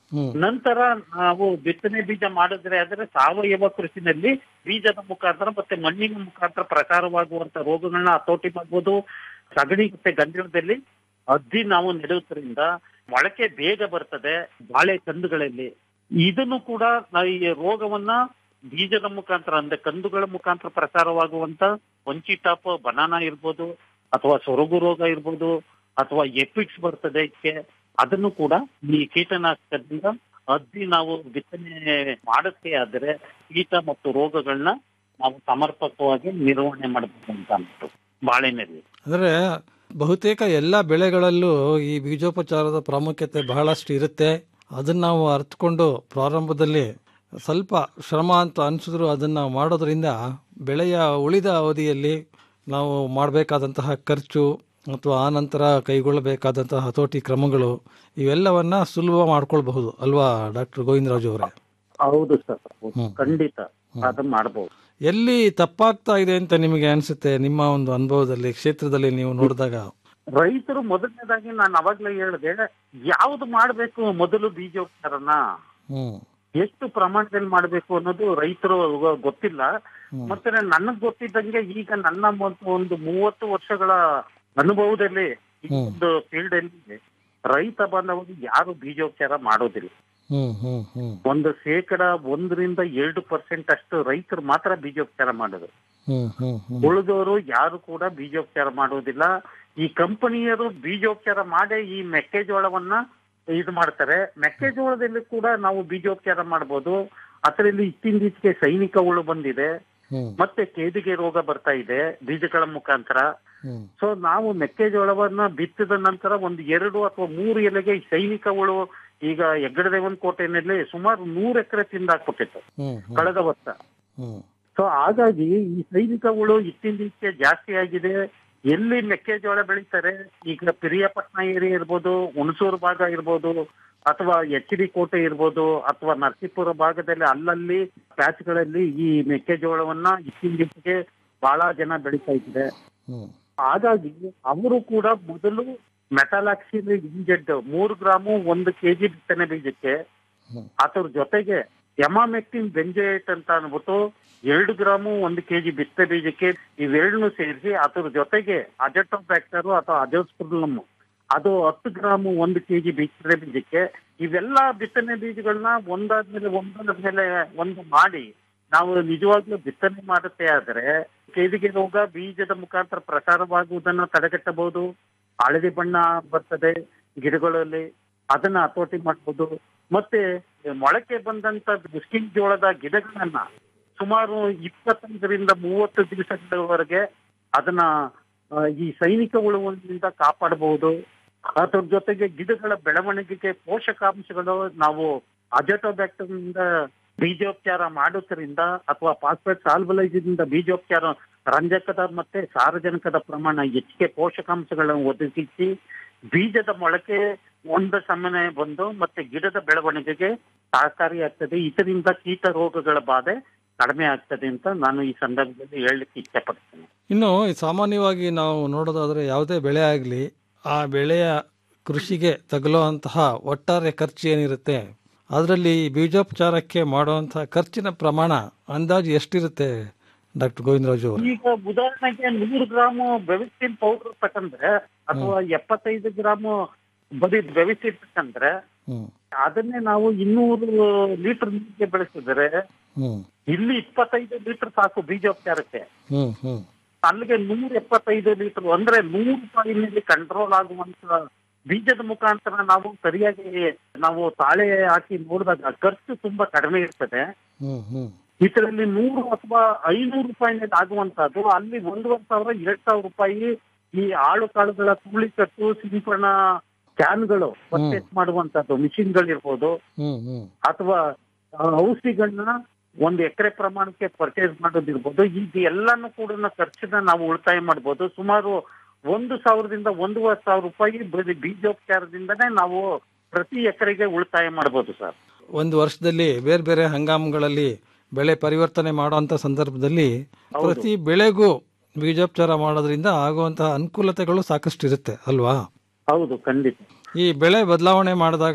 ಹ್ಮ್ ನಂತರ ನಾವು ಬಿತ್ತನೆ ಬೀಜ ಮಾಡಿದ್ರೆ ಆದರೆ ಸಾವಯವ ಕೃಷಿನಲ್ಲಿ ಬೀಜದ ಮುಖಾಂತರ ಮತ್ತೆ ಮಣ್ಣಿನ ಮುಖಾಂತರ ಪ್ರಸಾರವಾಗುವಂತ ರೋಗಗಳನ್ನ ಹತೋಟಿ ಮಾಡ್ಬೋದು ಸಗಣಿ ಮತ್ತೆ ಗಂಜಲದಲ್ಲಿ ಅದ್ದಿ ನಾವು ನೆಡುವುದರಿಂದ ಮೊಳಕೆ ಬೇಗ ಬರ್ತದೆ ಬಾಳೆ ಕಂದುಗಳಲ್ಲಿ ಇದನ್ನು ಕೂಡ ನಾವು ಈ ರೋಗವನ್ನ ಬೀಜದ ಮುಖಾಂತರ ಅಂದ್ರೆ ಕಂದುಗಳ ಮುಖಾಂತರ ಪ್ರಸಾರವಾಗುವಂತ ಟಾಪ್ ಬನಾನಾ ಇರ್ಬೋದು ಅಥವಾ ಸೊರಗು ರೋಗ ಇರ್ಬೋದು ಅಥವಾ ಎಪಿಕ್ಸ್ ಬರ್ತದೆ ಇದಕ್ಕೆ ಅದನ್ನು ಕೂಡ ಈ ಕೀಟನಾಶಕದಿಂದ ಅದ್ದಿ ನಾವು ಬಿತ್ತನೆ ಮಾಡಕ್ಕೆ ಆದರೆ ಕೀಟ ಮತ್ತು ರೋಗಗಳನ್ನ ನಾವು ಸಮರ್ಪಕವಾಗಿ ನಿರ್ವಹಣೆ ಮಾಡಬೇಕು ಅಂತ ಅಂದ್ಬಿಟ್ಟು ಬಾಳೆನಲ್ಲಿ ಅಂದ್ರೆ ಬಹುತೇಕ ಎಲ್ಲ ಬೆಳೆಗಳಲ್ಲೂ ಈ ಬೀಜೋಪಚಾರದ ಪ್ರಾಮುಖ್ಯತೆ ಬಹಳಷ್ಟು ಇರುತ್ತೆ ಅದನ್ನ ನಾವು ಅರ್ಥಕೊಂಡು ಪ್ರಾರಂಭದಲ್ಲಿ ಸ್ವಲ್ಪ ಶ್ರಮ ಅಂತ ಅನಿಸಿದ್ರು ಅದನ್ನ ಮಾಡೋದ್ರಿಂದ ಬೆಳೆಯ ಉಳಿದ ಅವಧಿಯಲ್ಲಿ ನಾವು ಮಾಡಬೇಕಾದಂತಹ ಖರ್ಚು ಅಥವಾ ಆ ನಂತರ ಕೈಗೊಳ್ಳಬೇಕಾದಂತಹ ಹತೋಟಿ ಕ್ರಮಗಳು ಇವೆಲ್ಲವನ್ನ ಸುಲಭ ಮಾಡ್ಕೊಳ್ಬಹುದು ಅಲ್ವಾ ಡಾಕ್ಟರ್ ಗೋವಿಂದರಾಜು ಅವರೇ ಹೌದು ಸರ್ ಹ್ಮ್. ಖಂಡಿತ ಅದನ್ನ ಮಾಡಬಹುದು ಎಲ್ಲಿ ತಪ್ಪಾಗ್ತಾ ಇದೆ ಅಂತ ನಿಮಗೆ ಅನಿಸುತ್ತೆ ನಿಮ್ಮ ಒಂದು ಅನುಭವದಲ್ಲಿ ಕ್ಷೇತ್ರದಲ್ಲಿ ನೀವು ನೋಡಿದಾಗ ರೈತರು ಮೊದಲನೇದಾಗಿ ನಾನು ಅವಾಗ್ಲೇ ಹೇಳಿದೆ ಯಾವ್ದು ಮಾಡ್ಬೇಕು ಮೊದಲು ಬೀಜೋಪಚಾರನ ಹ್ಮ್ ಎಷ್ಟು ಪ್ರಮಾಣದಲ್ಲಿ ಮಾಡ್ಬೇಕು ಅನ್ನೋದು ರೈತರು ಗೊತ್ತಿಲ್ಲ ಹ್ಮ್. ಮತ್ತೆ ನನಗ್ ಗೊತ್ತಿದ್ದಂಗೆ ಈಗ ನನ್ನ ಒಂದು- ಒಂದು ಮೂವತ್ತು ವರ್ಷಗಳ ಅನುಭವದಲ್ಲಿ ಈ ಹ್ಮ್. ಒಂದು ಫೀಲ್ಡ್ ಅಲ್ಲಿ ರೈತ ಬಾಂಧವರು ಯಾರು ಬೀಜೋಪಚಾರ ಮಾಡೋದಿಲ್ಲ ಹ್ಮ್ ಹ್ಮ್ ಹ್ಮ್ ಒಂದು ಶೇಕಡ ಒಂದರಿಂದ ಎರಡು ಪರ್ಸೆಂಟ್ ಅಷ್ಟು ರೈತರು ಮಾತ್ರ ಬೀಜೋಪಚಾರ ಮಾಡೋದು ಹ್ಮ್ ಹ್ಮ್ ಹ್ಮ್ ಉಳಿದವರು ಯಾರು ಕೂಡ ಬೀಜೋಪಚಾರ ಮಾಡುವುದಿಲ್ಲ ಈ ಕಂಪನಿಯರು ಬೀಜೋಪಚಾರ ಮಾಡೇ ಈ ಮೆಕ್ಕೆಜೋಳವನ್ನ ಇದು ಮಾಡ್ತಾರೆ ಮೆಕ್ಕೆಜೋಳದಲ್ಲಿ ಕೂಡ ನಾವು ಬೀಜೋಪಚಾರ ಮಾಡಬಹುದು ಅದರಲ್ಲಿ ಇತ್ತೀಚೆಗೆ ಸೈನಿಕ ಹುಳು ಬಂದಿದೆ ಹ್ಮ್ ಮತ್ತೆ ಕೇದಿಗೆ ರೋಗ ಬರ್ತಾ ಇದೆ ಬೀಜಗಳ ಮುಖಾಂತರ ಹ್ಮ್ ಸೊ ನಾವು ಮೆಕ್ಕೆಜೋಳವನ್ನ ಬಿತ್ತಿದ ನಂತರ ಒಂದು ಎರಡು ಅಥವಾ ಮೂರು ಎಲೆಗೆ ಈ ಸೈನಿಕ ಹುಳು ಈಗ ಹೆಗ್ಗಡದೇವನ್ ಕೋಟೆನಲ್ಲಿ ಸುಮಾರು ನೂರು ಎಕರೆ ತಿಂದಾಕ್ಬಿಟ್ಟಿತ್ತು ಹ್ಮ್ ಹ್ಮ್ ಕಳೆದ ವರ್ಷ ಹ್ಮ್ ಸೊ ಹಾಗಾಗಿ ಈ ಸೈನಿಕ ಹುಳು ಇತ್ತೀಚೆಗೆ ಜಾಸ್ತಿ ಆಗಿದೆ ಎಲ್ಲಿ ಮೆಕ್ಕೆಜೋಳ ಬೆಳೀತಾರೆ ಈಗ ಪಿರಿಯಾಪಟ್ಟಣ ಏರಿಯಾ ಇರ್ಬೋದು ಹುಣಸೂರು ಭಾಗ ಇರ್ಬೋದು ಅಥವಾ ಎಚ್ ಡಿ ಕೋಟೆ ಇರ್ಬೋದು ಅಥವಾ ನರಸೀಪುರ ಭಾಗದಲ್ಲಿ ಅಲ್ಲಲ್ಲಿ ಪ್ಯಾಚ್ಗಳಲ್ಲಿ ಈ ಮೆಕ್ಕೆಜೋಳವನ್ನ ಇತ್ತೀಚೆಗೆ ಬಹಳ ಜನ ಬೆಳೀತಾ ಇದ್ದಾರೆ ಹ್ಮ್ ಹಾಗಾಗಿ ಅವರು ಕೂಡ ಮೊದಲು ಮೆಟಾಲಾಕ್ಸಿನ್ ಇಂಜೆಡ್ ಮೂರು ಗ್ರಾಮು ಒಂದು ಕೆಜಿ ಬಿತ್ತನೆ ಬೀಜಕ್ಕೆ ಹ್ಮ್. ಅದ್ರ ಜೊತೆಗೆ ಎಮಾಮೆಕ್ಟಿನ್ ಬೆಂಜೇಟ್ ಅಂತ ಅನ್ಬಿಟ್ಟು ಎರಡು ಗ್ರಾಮು ಒಂದು ಕೆಜಿ ಬಿತ್ತನೆ ಬೀಜಕ್ಕೆ ಇವೆರಡನ್ನು ಸೇರಿಸಿ ಅದ್ರ ಜೊತೆಗೆ ಅಜಟೋಬ್ಯಾಕ್ಟರ್ ಅಥವಾ ಅಜೋಸ್ಪುರ್ಲಮ್ ಅದು ಹತ್ತು ಗ್ರಾಮು ಒಂದು ಕೆಜಿ ಬಿತ್ತನೆ ಬೀಜಕ್ಕೆ ಇವೆಲ್ಲ ಬಿತ್ತನೆ ಬೀಜಗಳನ್ನ ಒಂದಾದ್ಮೇಲೆ ಒಂದಾದ್ಮೇಲೆ ಒಂದು ಮಾಡಿ ನಾವು ನಿಜವಾಗ್ಲೂ ಬಿತ್ತನೆ ಮಾಡುತ್ತೆ ಆದ್ರೆ ಕೇದಿಗೆ ರೋಗ ಬೀಜದ ಮುಖಾಂತರ ಪ್ರಸಾರವಾಗುವುದನ್ನ ತಡೆಗಟ್ಟಬಹುದು ಹಳದಿ ಬಣ್ಣ ಬರ್ತದೆ ಗಿಡಗಳಲ್ಲಿ ಅದನ್ನ ಹತೋಟಿ ಮಾಡ್ಬೋದು ಮತ್ತೆ ಮೊಳಕೆ ಬಂದಂತ ಮುಸ್ಕಿನ್ ಜೋಳದ ಗಿಡಗಳನ್ನ ಸುಮಾರು ಇಪ್ಪತ್ತೈದರಿಂದ ಮೂವತ್ತು ದಿವಸಗಳವರೆಗೆ ಅದನ್ನ ಆ, ಈ ಸೈನಿಕ ಉಳುವಿನಿಂದ ಕಾಪಾಡಬಹುದು ಅದ್ರ ಜೊತೆಗೆ ಗಿಡಗಳ ಬೆಳವಣಿಗೆಗೆ ಪೋಷಕಾಂಶಗಳು ನಾವು ಅಜಟೋಬ್ಯಾಕ್ಟರ್ನಿಂದ ಬೀಜೋಪಚಾರ ಮಾಡೋದ್ರಿಂದ ಅಥವಾ ಫಾಸ್ಫೇಟ್ ಸಾಲ್ವಲೈಸಿಂದ ಬೀಜೋಪಚಾರ ರಂಜಕದ ಮತ್ತೆ ಸಾರಜನಕದ ಪ್ರಮಾಣ ಹೆಚ್ಚಿಗೆ ಪೋಷಕಾಂಶಗಳನ್ನು ಒದಗಿಸಿ ಬೀಜದ ಮೊಳಕೆ ಒಂದು ಸಮನೆ ಬಂದು ಮತ್ತೆ ಗಿಡದ ಬೆಳವಣಿಗೆಗೆ ಸಹಕಾರಿಯಾಗ್ತದೆ ಇದರಿಂದ ಕೀಟ ರೋಗಗಳ ಬಾಧೆ ಕಡಿಮೆ ಆಗ್ತದೆ ಅಂತ ನಾನು ಈ ಸಂದರ್ಭದಲ್ಲಿ ಹೇಳಲಿಕ್ಕೆ ಇಷ್ಟಪಡ್ತೇನೆ ಇನ್ನು ಸಾಮಾನ್ಯವಾಗಿ ನಾವು ನೋಡೋದಾದ್ರೆ ಯಾವುದೇ ಬೆಳೆ ಆಗಲಿ ಆ ಬೆಳೆಯ ಕೃಷಿಗೆ ತಗುಲುವಂತಹ ಒಟ್ಟಾರೆ ಖರ್ಚು ಏನಿರುತ್ತೆ ಅದರಲ್ಲಿ ಬೀಜೋಪಚಾರಕ್ಕೆ ಮಾಡುವಂತಹ ಖರ್ಚಿನ ಪ್ರಮಾಣ ಅಂದಾಜು ಎಷ್ಟಿರುತ್ತೆ ಡಾಕ್ಟರ್ ಗೋವಿಂದರಾಜು ಅವರು ಈಗ ಉದಾಹರಣೆಗೆ ನೂರು ಗ್ರಾಮ್ ಬೆವಿಸ್ಟಿನ್ ಪೌಡರ್ ತಕಂದ್ರೆ ಅಥವಾ ಎಪ್ಪತ್ತೈದು ಗ್ರಾಮ್ ಬರೀ ಬೆವಿಸ್ಟಿನ್ ತಕಂದ್ರೆ ಹ್ಮ್ ಅದನ್ನೇ ನಾವು ಇನ್ನೂರು ಲೀಟರ್ ನೀರಿಗೆ ಬೆಳೆಸಿದ್ರೆ ಹ್ಮ್ ಇಲ್ಲಿ ಇಪ್ಪತ್ತೈದು ಲೀಟರ್ ಸಾಕು ಬೀಜೋಪಚಾರಕ್ಕೆ ಹ್ಮ್ ಹ್ಮ್ ಅಲ್ಲಿಗೆ ನೂರ ಎಪ್ಪತ್ತೈದು ಲೀಟರ್ ಅಂದ್ರೆ ನೂರು ರೂಪಾಯಿನಲ್ಲಿ ಕಂಟ್ರೋಲ್ ಆಗುವಂತ ಬೀಜದ ಮುಖಾಂತರ ನಾವು ಸರಿಯಾಗಿ ನಾವು ತಾಳೆ ಹಾಕಿ ನೋಡಿದಾಗ ಖರ್ಚು ತುಂಬಾ ಕಡಿಮೆ ಇರ್ತದೆ ಹ್ಮ್ ಹ್ಮ್ ಇದರಲ್ಲಿ ನೂರು ಅಥವಾ ಐನೂರು ರೂಪಾಯಿನಲ್ಲಿ ಆಗುವಂತಹದ್ದು ಅಲ್ಲಿ ಒಂದೂವರೆ ಸಾವಿರ ಎರಡ್ ಸಾವಿರ ರೂಪಾಯಿ ಈ ಆಳು ಕಾಳುಗಳ ಕೂಳಿಕಟ್ಟು ಸಿಂಪಡಣಾ ಕ್ಯಾನ್ಗಳು ಪರ್ಚೇಸ್ ಮಾಡುವಂತದ್ದು ಮಿಷಿನ್ಗಳಿರ್ಬೋದು ಹ್ಮ್ ಹ್ಮ್ ಅಥವಾ ಆ, ಔಷಧಿಗಳನ್ನ ಒಂದು ಎಕರೆ ಪ್ರಮಾಣಕ್ಕೆ ಪರ್ಚೇಸ್ ಮಾಡೋದಿರ್ಬೋದು ಇದು ಎಲ್ಲಾನು ಕೂಡ ಖರ್ಚನ್ನ ನಾವು ಉಳಿತಾಯ ಮಾಡ್ಬೋದು ಸುಮಾರು ಒಂದು ಸಾವಿರದಿಂದ ಒಂದೂವರೆ ಸಾವಿರ ರೂಪಾಯಿ ಬರೀ ಬೀಜೋಪಚಾರದಿಂದನೇ ನಾವು ಪ್ರತಿ ಎಕರೆಗೆ ಉಳಿತಾಯ ಮಾಡ್ಬೋದು ಸರ್ ಒಂದು ವರ್ಷದಲ್ಲಿ ಬೇರೆ ಬೇರೆ ಹಂಗಾಮಗಳಲ್ಲಿ ಬೆಳೆ ಪರಿವರ್ತನೆ ಮಾಡುವಂತ ಸಂದರ್ಭದಲ್ಲಿ ಪ್ರತಿ ಬೆಳೆಗೂ ಬೀಜೋಪಚಾರ ಮಾಡೋದ್ರಿಂದ ಆಗುವಂತಹ ಅನುಕೂಲತೆಗಳು ಸಾಕಷ್ಟು ಇರುತ್ತೆ ಅಲ್ವಾ ಹೌದು ಖಂಡಿತ ಈ ಬೆಳೆ ಬದಲಾವಣೆ ಮಾಡಿದಾಗ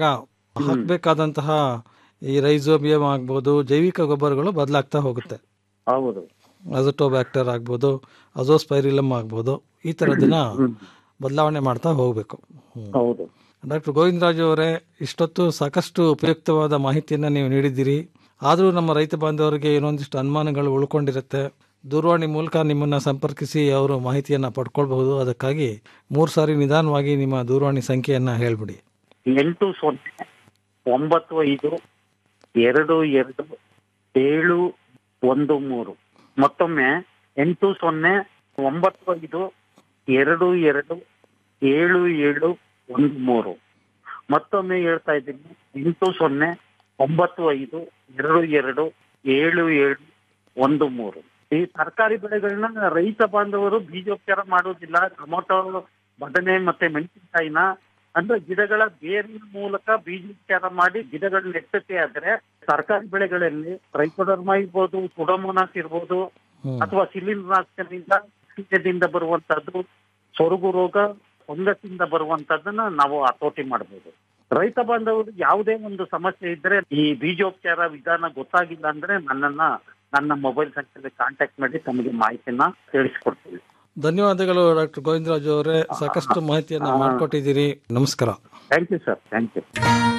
ಹಾಕಬೇಕಾದಂತಹ ಈ ರೈಸೋಬಿಯಂ ಆಗ್ಬೋದು ಜೈವಿಕ ಗೊಬ್ಬರಗಳು ಬದಲಾಗ್ತಾ ಹೋಗುತ್ತೆ ಹೌದು ಅಜೋಟೋಬ್ಯಾಕ್ಟರ್ ಆಗ್ಬೋದು ಅಜೋಸ್ಪೈರಿಲಮ್ ಆಗ್ಬೋದು ಈ ಥರದನ್ನ ಬದಲಾವಣೆ ಮಾಡ್ತಾ ಹೋಗಬೇಕು ಹೌದು ಡಾಕ್ಟರ್ ಗೋವಿಂದರಾಜು ಅವರೇ ಇಷ್ಟೊತ್ತು ಸಾಕಷ್ಟು ಉಪಯುಕ್ತವಾದ ಮಾಹಿತಿಯನ್ನು ನೀವು ನೀಡಿದ್ದೀರಿ ಆದರೂ ನಮ್ಮ ರೈತ ಬಾಂಧವರಿಗೆ ಏನೊಂದಿಷ್ಟು ಅನುಮಾನಗಳು ಉಳ್ಕೊಂಡಿರುತ್ತೆ ದೂರವಾಣಿ ಮೂಲಕ ನಿಮ್ಮನ್ನು ಸಂಪರ್ಕಿಸಿ ಅವರು ಮಾಹಿತಿಯನ್ನು ಪಡ್ಕೊಳ್ಬಹುದು ಅದಕ್ಕಾಗಿ ಮೂರು ಸಾರಿ ನಿಧಾನವಾಗಿ ನಿಮ್ಮ ದೂರವಾಣಿ ಸಂಖ್ಯೆಯನ್ನು ಹೇಳ್ಬಿಡಿ ಎಂಟು ಸೊನ್ನೆ ಒಂಬತ್ತು ಐದು ಎರಡು ಎರಡು ಏಳು ಒಂದು ಮೂರು ಮತ್ತೊಮ್ಮೆ ಎಂಟು ಸೊನ್ನೆ ಒಂಬತ್ತು ಐದು ಎರಡು ಎರಡು ಏಳು ಏಳು ಒಂದು ಮೂರು ಮತ್ತೊಮ್ಮೆ ಹೇಳ್ತಾ ಇದ್ದೀನಿ ಎಂಟು ಸೊನ್ನೆ ಒಂಬತ್ತು ಐದು ಎರಡು ಎರಡು ಏಳು ಏಳು ಒಂದು ಮೂರು ಈ ತರಕಾರಿ ಬೆಳೆಗಳನ್ನ ರೈತ ಬಾಂಧವರು ಬೀಜೋಪಚಾರ ಮಾಡೋದಿಲ್ಲ ಟೊಮೊಟೊ ಬದನೆ ಮತ್ತೆ ಮೆಣಸಿನಕಾಯಿನ ಅಂದ್ರೆ ಗಿಡಗಳ ಬೇರಿನ ಮೂಲಕ ಬೀಜೋಪಚಾರ ಮಾಡಿ ಗಿಡಗಳನ್ನ ನೆಟ್ಟಕ್ಕೆ ಆದ್ರೆ ತರಕಾರಿ ಬೆಳೆಗಳಲ್ಲಿ ರೈತೋಡರ್ಮ ಇರ್ಬೋದು ಸುಡಮೋನಾಸ್ ಇರ್ಬೋದು ಅಥವಾ ಶಿಲೀಂಧ್ರನಾಶಕದಿಂದ ಕೀಟದಿಂದ ಬರುವಂತದ್ದು ಸೊರಗು ರೋಗ ಫಂಗಸ್ ಇಂದ ಬರುವಂತದ್ದನ್ನ ನಾವು ಹತೋಟಿ ಮಾಡಬಹುದು ರೈತ ಬಾಂಧವರು ಯಾವುದೇ ಒಂದು ಸಮಸ್ಯೆ ಇದ್ರೆ ಈ ಬೀಜೋಪಚಾರ ವಿಧಾನ ಗೊತ್ತಾಗಿಲ್ಲ ಅಂದ್ರೆ ನನ್ನನ್ನ ನನ್ನ ಮೊಬೈಲ್ ಸಂಖ್ಯೆಯಲ್ಲಿ ಕಾಂಟ್ಯಾಕ್ಟ್ ಮಾಡಿ ತಮಗೆ ಮಾಹಿತಿನ ತಿಳಿಸ್ಕೊಡ್ತೀವಿ ಧನ್ಯವಾದಗಳು ಡಾಕ್ಟರ್ ಗೋವಿಂದರಾಜು ಅವರೇ ಸಾಕಷ್ಟು ಮಾಹಿತಿಯನ್ನು ಮಾಡಿಕೊಟ್ಟಿದ್ದೀರಿ ನಮಸ್ಕಾರ thank you sir thank you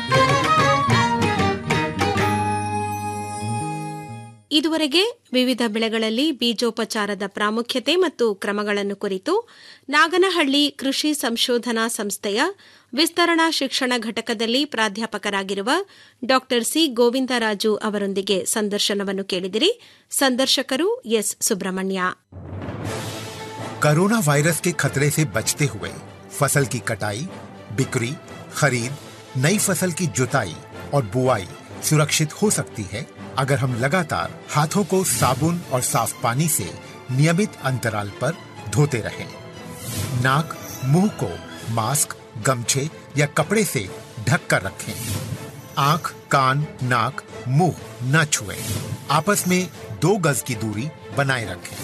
ಇದುವರೆಗೆ ವಿವಿಧ ಬೆಳೆಗಳಲ್ಲಿ ಬೀಜೋಪಚಾರದ ಪ್ರಾಮುಖ್ಯತೆ ಮತ್ತು ಕ್ರಮಗಳನ್ನು ಕುರಿತು ನಾಗನಹಳ್ಳಿ ಕೃಷಿ ಸಂಶೋಧನಾ ಸಂಸ್ಥೆಯ ವಿಸ್ತರಣಾ ಶಿಕ್ಷಣ ಘಟಕದಲ್ಲಿ ಪ್ರಾಧ್ಯಾಪಕರಾಗಿರುವ ಡಾ ಸಿ ಗೋವಿಂದರಾಜು ಅವರೊಂದಿಗೆ ಸಂದರ್ಶನವನ್ನು ಕೇಳಿದಿರಿ ಸಂದರ್ಶಕರು ಎಸ್ ಸುಬ್ರಹ್ಮಣ್ಯ कोरोना वायरस के खतरे से बचते हुए फसल की कटाई बिक्री खरीद नई फसल की जुताई और बुआई सुरक्षित हो सकती है अगर हम लगातार हाथों को साबुन और साफ पानी से नियमित अंतराल पर धोते रहें। नाक मुंह को मास्क गमछे या कपड़े से ढक कर रखें आंख कान नाक मुंह न छुएं। आपस में दो गज की दूरी बनाए रखें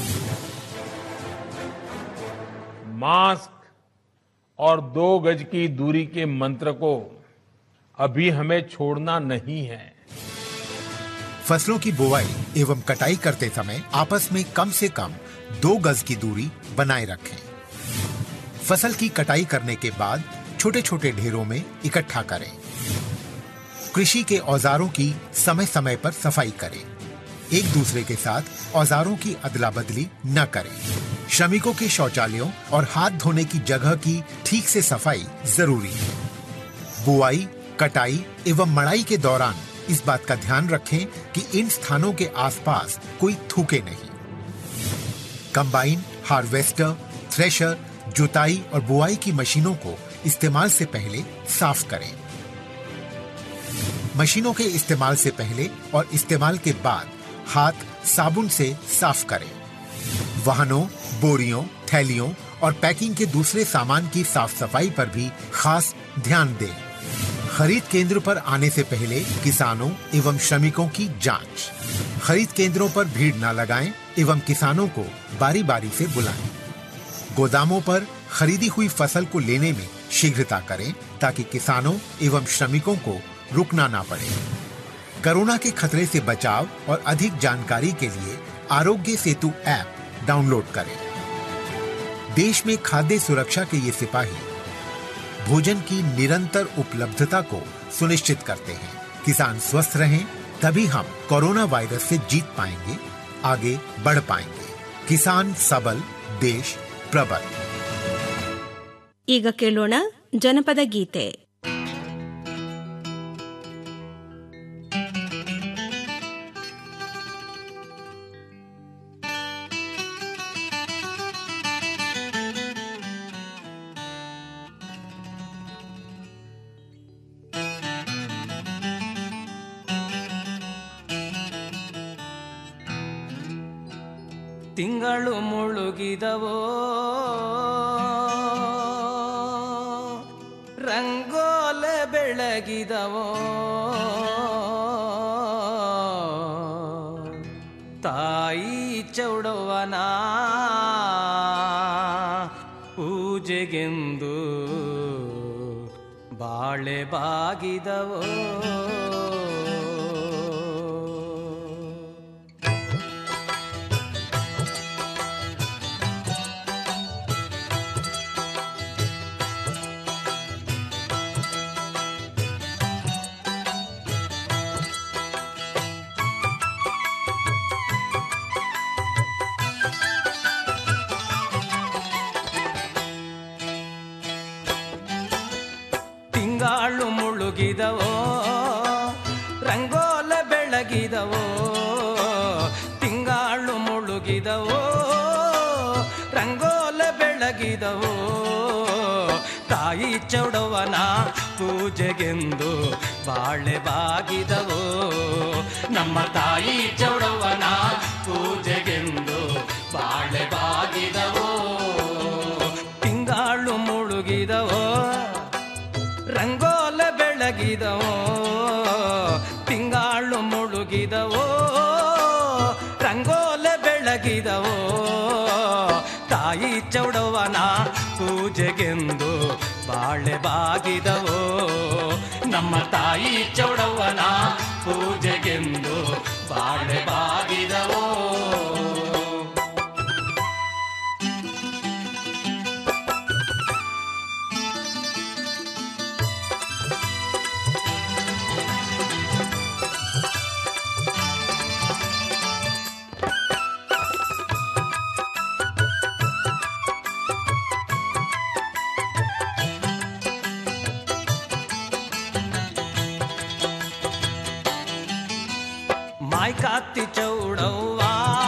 मास्क और दो गज की दूरी के मंत्र को अभी हमें छोड़ना नहीं है फसलों की बुवाई एवं कटाई करते समय आपस में कम से कम दो गज की दूरी बनाए रखें फसल की कटाई करने के बाद छोटे छोटे ढेरों में इकट्ठा करें कृषि के औजारों की समय समय पर सफाई करें एक दूसरे के साथ औजारों की अदला बदली न करें श्रमिकों के शौचालयों और हाथ धोने की जगह की ठीक से सफाई जरूरी है बुआई कटाई एवं मड़ाई के दौरान इस बात का ध्यान रखें कि इन स्थानों के आसपास कोई थूके नहीं कंबाइन हार्वेस्टर थ्रेशर जुताई और बुआई की मशीनों को इस्तेमाल से पहले साफ करें मशीनों के इस्तेमाल से पहले और इस्तेमाल के बाद हाथ साबुन से साफ करें वाहनों बोरियों थैलियों और पैकिंग के दूसरे सामान की साफ सफाई पर भी खास ध्यान दें खरीद केंद्र पर आने से पहले किसानों एवं श्रमिकों की जांच खरीद केंद्रों पर भीड़ न लगाएं एवं किसानों को बारी बारी से बुलाएं गोदामों पर खरीदी हुई फसल को लेने में शीघ्रता करें ताकि किसानों एवं श्रमिकों को रुकना ना पड़े कोरोना के खतरे से बचाव और अधिक जानकारी के लिए आरोग्य सेतु ऐप डाउनलोड करें देश में खाद्य सुरक्षा के ये सिपाही भोजन की निरंतर उपलब्धता को सुनिश्चित करते हैं किसान स्वस्थ रहें तभी हम कोरोना वायरस से जीत पाएंगे आगे बढ़ पाएंगे किसान सबल देश प्रबल ಈಗ ಕೇಳೋಣ ಜನಪದ ಗೀತೆ ತಿಂಗಳು ಮುಳುಗಿದವೋ ರಂಗೋಲೆ ಬೆಳಗಿದವೋ ತಾಯಿ ಚೌಡವನ ಪೂಜೆಗೆಂದು ಬಾಳೆ ಬಾಗಿದವೋ ತಿಂಗಾಳು ಮುಳುಗಿದವೋ ರಂಗೋಲ ಬೆಳಗಿದವೋ ತಿಂಗಾಳು ಮುಳುಗಿದವೋ ರಂಗೋಲ ಬೆಳಗಿದವೋ ತಾಯಿ ಚೌಡವನ ಪೂಜೆಗೆಂದು ಬಾಳೆ ಬಾಗಿದವೋ ನಮ್ಮ ತಾಯಿ ಚೌಡವನ ಪೂಜೆಗೆಂದು ಬಾಳೆ ಬಾಗಿದವೋ ತಿಂಗಾಳು ಮುಳುಗಿದವೋ ರಂಗೋಲ ಬೆಳಗಿದವೋ ತಿಂಗಾಳು ಮುಳುಗಿದವೋ ರಂಗೋಲ ಬೆಳಗಿದವೋ ತಾಯಿ ಚೌಡವನ ಪೂಜೆಗೆಂದು ಬಾಳೆ ಬಾಗಿದವೋ ನಮ್ಮ ತಾಯಿ ಚೌಡವನ ಪೂಜೆಗೆಂದು ಬಾಳೆ ಬಾಗಿದವೋ ಮಾಯ್ ಕಾತಿ ಚೌಡವ್ವ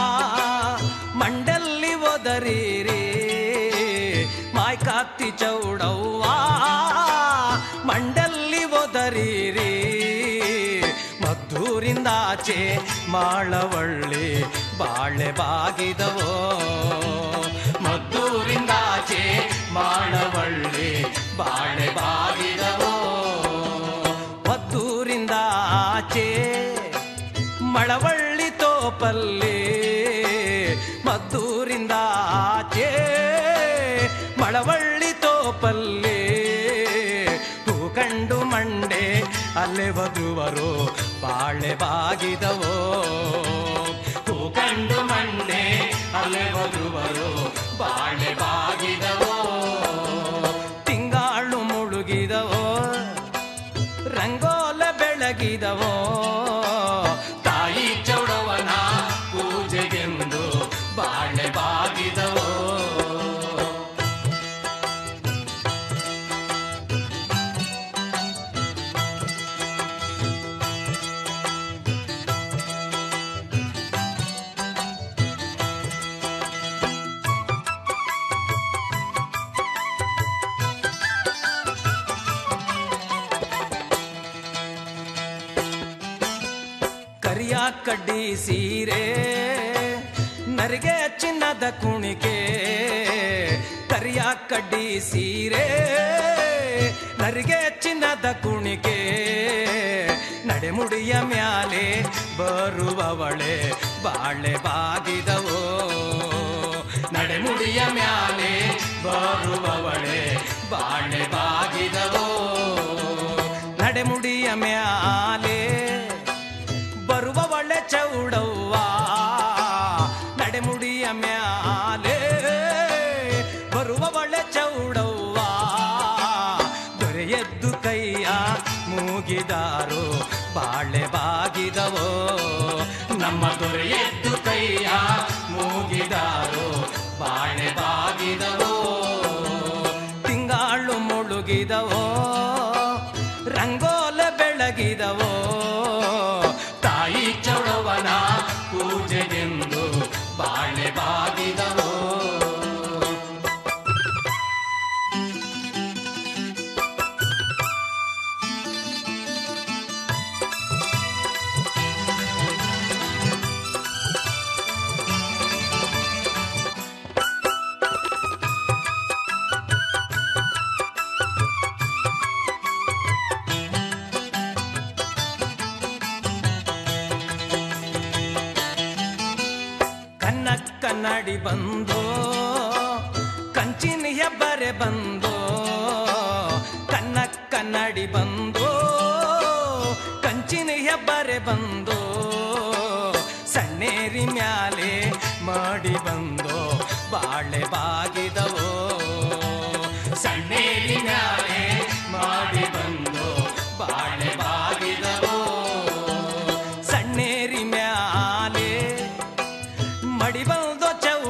ಮಂಡಲ್ಲಿ ಒದರಿರಿ ಮಾಯ್ ಕಾತಿ ಚೌಡವ್ವ ಮಂಡಲ್ಲಿ ಒದರಿರಿ ಮದ್ದೂರಿಂದಾಚೆ ಮಾಳವಳ್ಳಿ ಬಾಳೆ ಬಾಗಿದವೋ ಮದ್ದೂರಿಂದಾಚೆ ಮಾಳವಳ್ಳಿ ಬಾಳೆ ಬಾಗಿದವೋ ಮದ್ದೂರಿಂದ ಆಚೆ ಮಳವಳ್ಳಿ ತೋಪಲ್ಲಿ ಮದ್ದೂರಿಂದ ಆಚೆ ಮಳವಳ್ಳಿ ತೋಪಲ್ಲಿ ಹೂ ಕಂಡು ಮಂಡೆ ಅಲ್ಲೇ ವಧುವರು ಬಾಳೆ ಬಾಗಿದವೋ ಹೂ ಕಂಡು ಮಂಡೆ ಅಲ್ಲೇ ವಧುವರು ಬಾಳೆ ಬಾಗಿದವೋ ತಿಂಗಾಳು ಮುಳುಗಿದವೋ ರಂಗೋಲ ಬೆಳಗಿದವೋ ತಾಯಿ ಚೌಡವನ ಪೂಜೆಗೆಂದು ಬಾಳೆ ಬಾಗಿದವೋ ಕರಿಯ ಕಡ್ಡಿ ಸೀರೆ ನರಿಗೆ ಚಿನ್ನದ ಕುಣಿಕೆ ಕರಿಯ ಕಡ್ಡಿ ಸೀರೆ ನರಿಗೆ ಚಿನ್ನದ ಕುಣಿಕೆ ನಡೆಮುಡಿಯ ಮ್ಯಾಲೆ ಬರುವವಳೆ ಬಾಳೆ ಬಾಗಿದವೋ ನಡೆಮುಡಿಯ ಮ್ಯಾಲೆ ಬರುವವಳೆ ಬಾಳೆ ಬಾಗಿದವೋ ನಡೆಮುಡಿಯ ಮ್ಯಾಲೆ ಬರುವ ಒಳ್ಳೆ ಚೌಡವ್ವ ನಡೆಮುಡಿಯ ಮ್ಯಾಲೆ ಬರುವ ಒಳ್ಳೆ ಚೌಡವ್ವ ದೊರೆಯದ್ದು ಕೈಯ ಮೂಗಿದಾರು ಬಾಳೆ ಬಾಗಿದವೋ ನಮ್ಮ ದೊರೆಯದ್ದು ಕೈಯ ಮೂಗಿದಾರು ಬಾಳೆ ಬಾಗಿದವೋ ತಿಂಗಾಳು ಮುಳುಗಿದವೋ ರಂಗೋಲ ಬೆಳಗಿದವೋ ತಾಯಿ ಚೌಡವನ ಪೂಜೆಗೆಂದು ಬಾಳೆ ಬಾಗಿದವೋ ಕನ್ನ ಕನ್ನಡಿ ಬಂದೋ ಕಂಚಿನ ಹೆಬ್ಬರೆ ಬಂದೋ ಕನ್ನ ಕನ್ನಡಿ ಬಂದು ಕಂಚಿನ ಹೆಬ್ಬರೆ ಬಂದು ಸಣ್ಣೇರಿ ಮ್ಯಾಲೆ ಮಾಡಿ ಬಂದು ಬಾಳೆ ಬಾಗಿ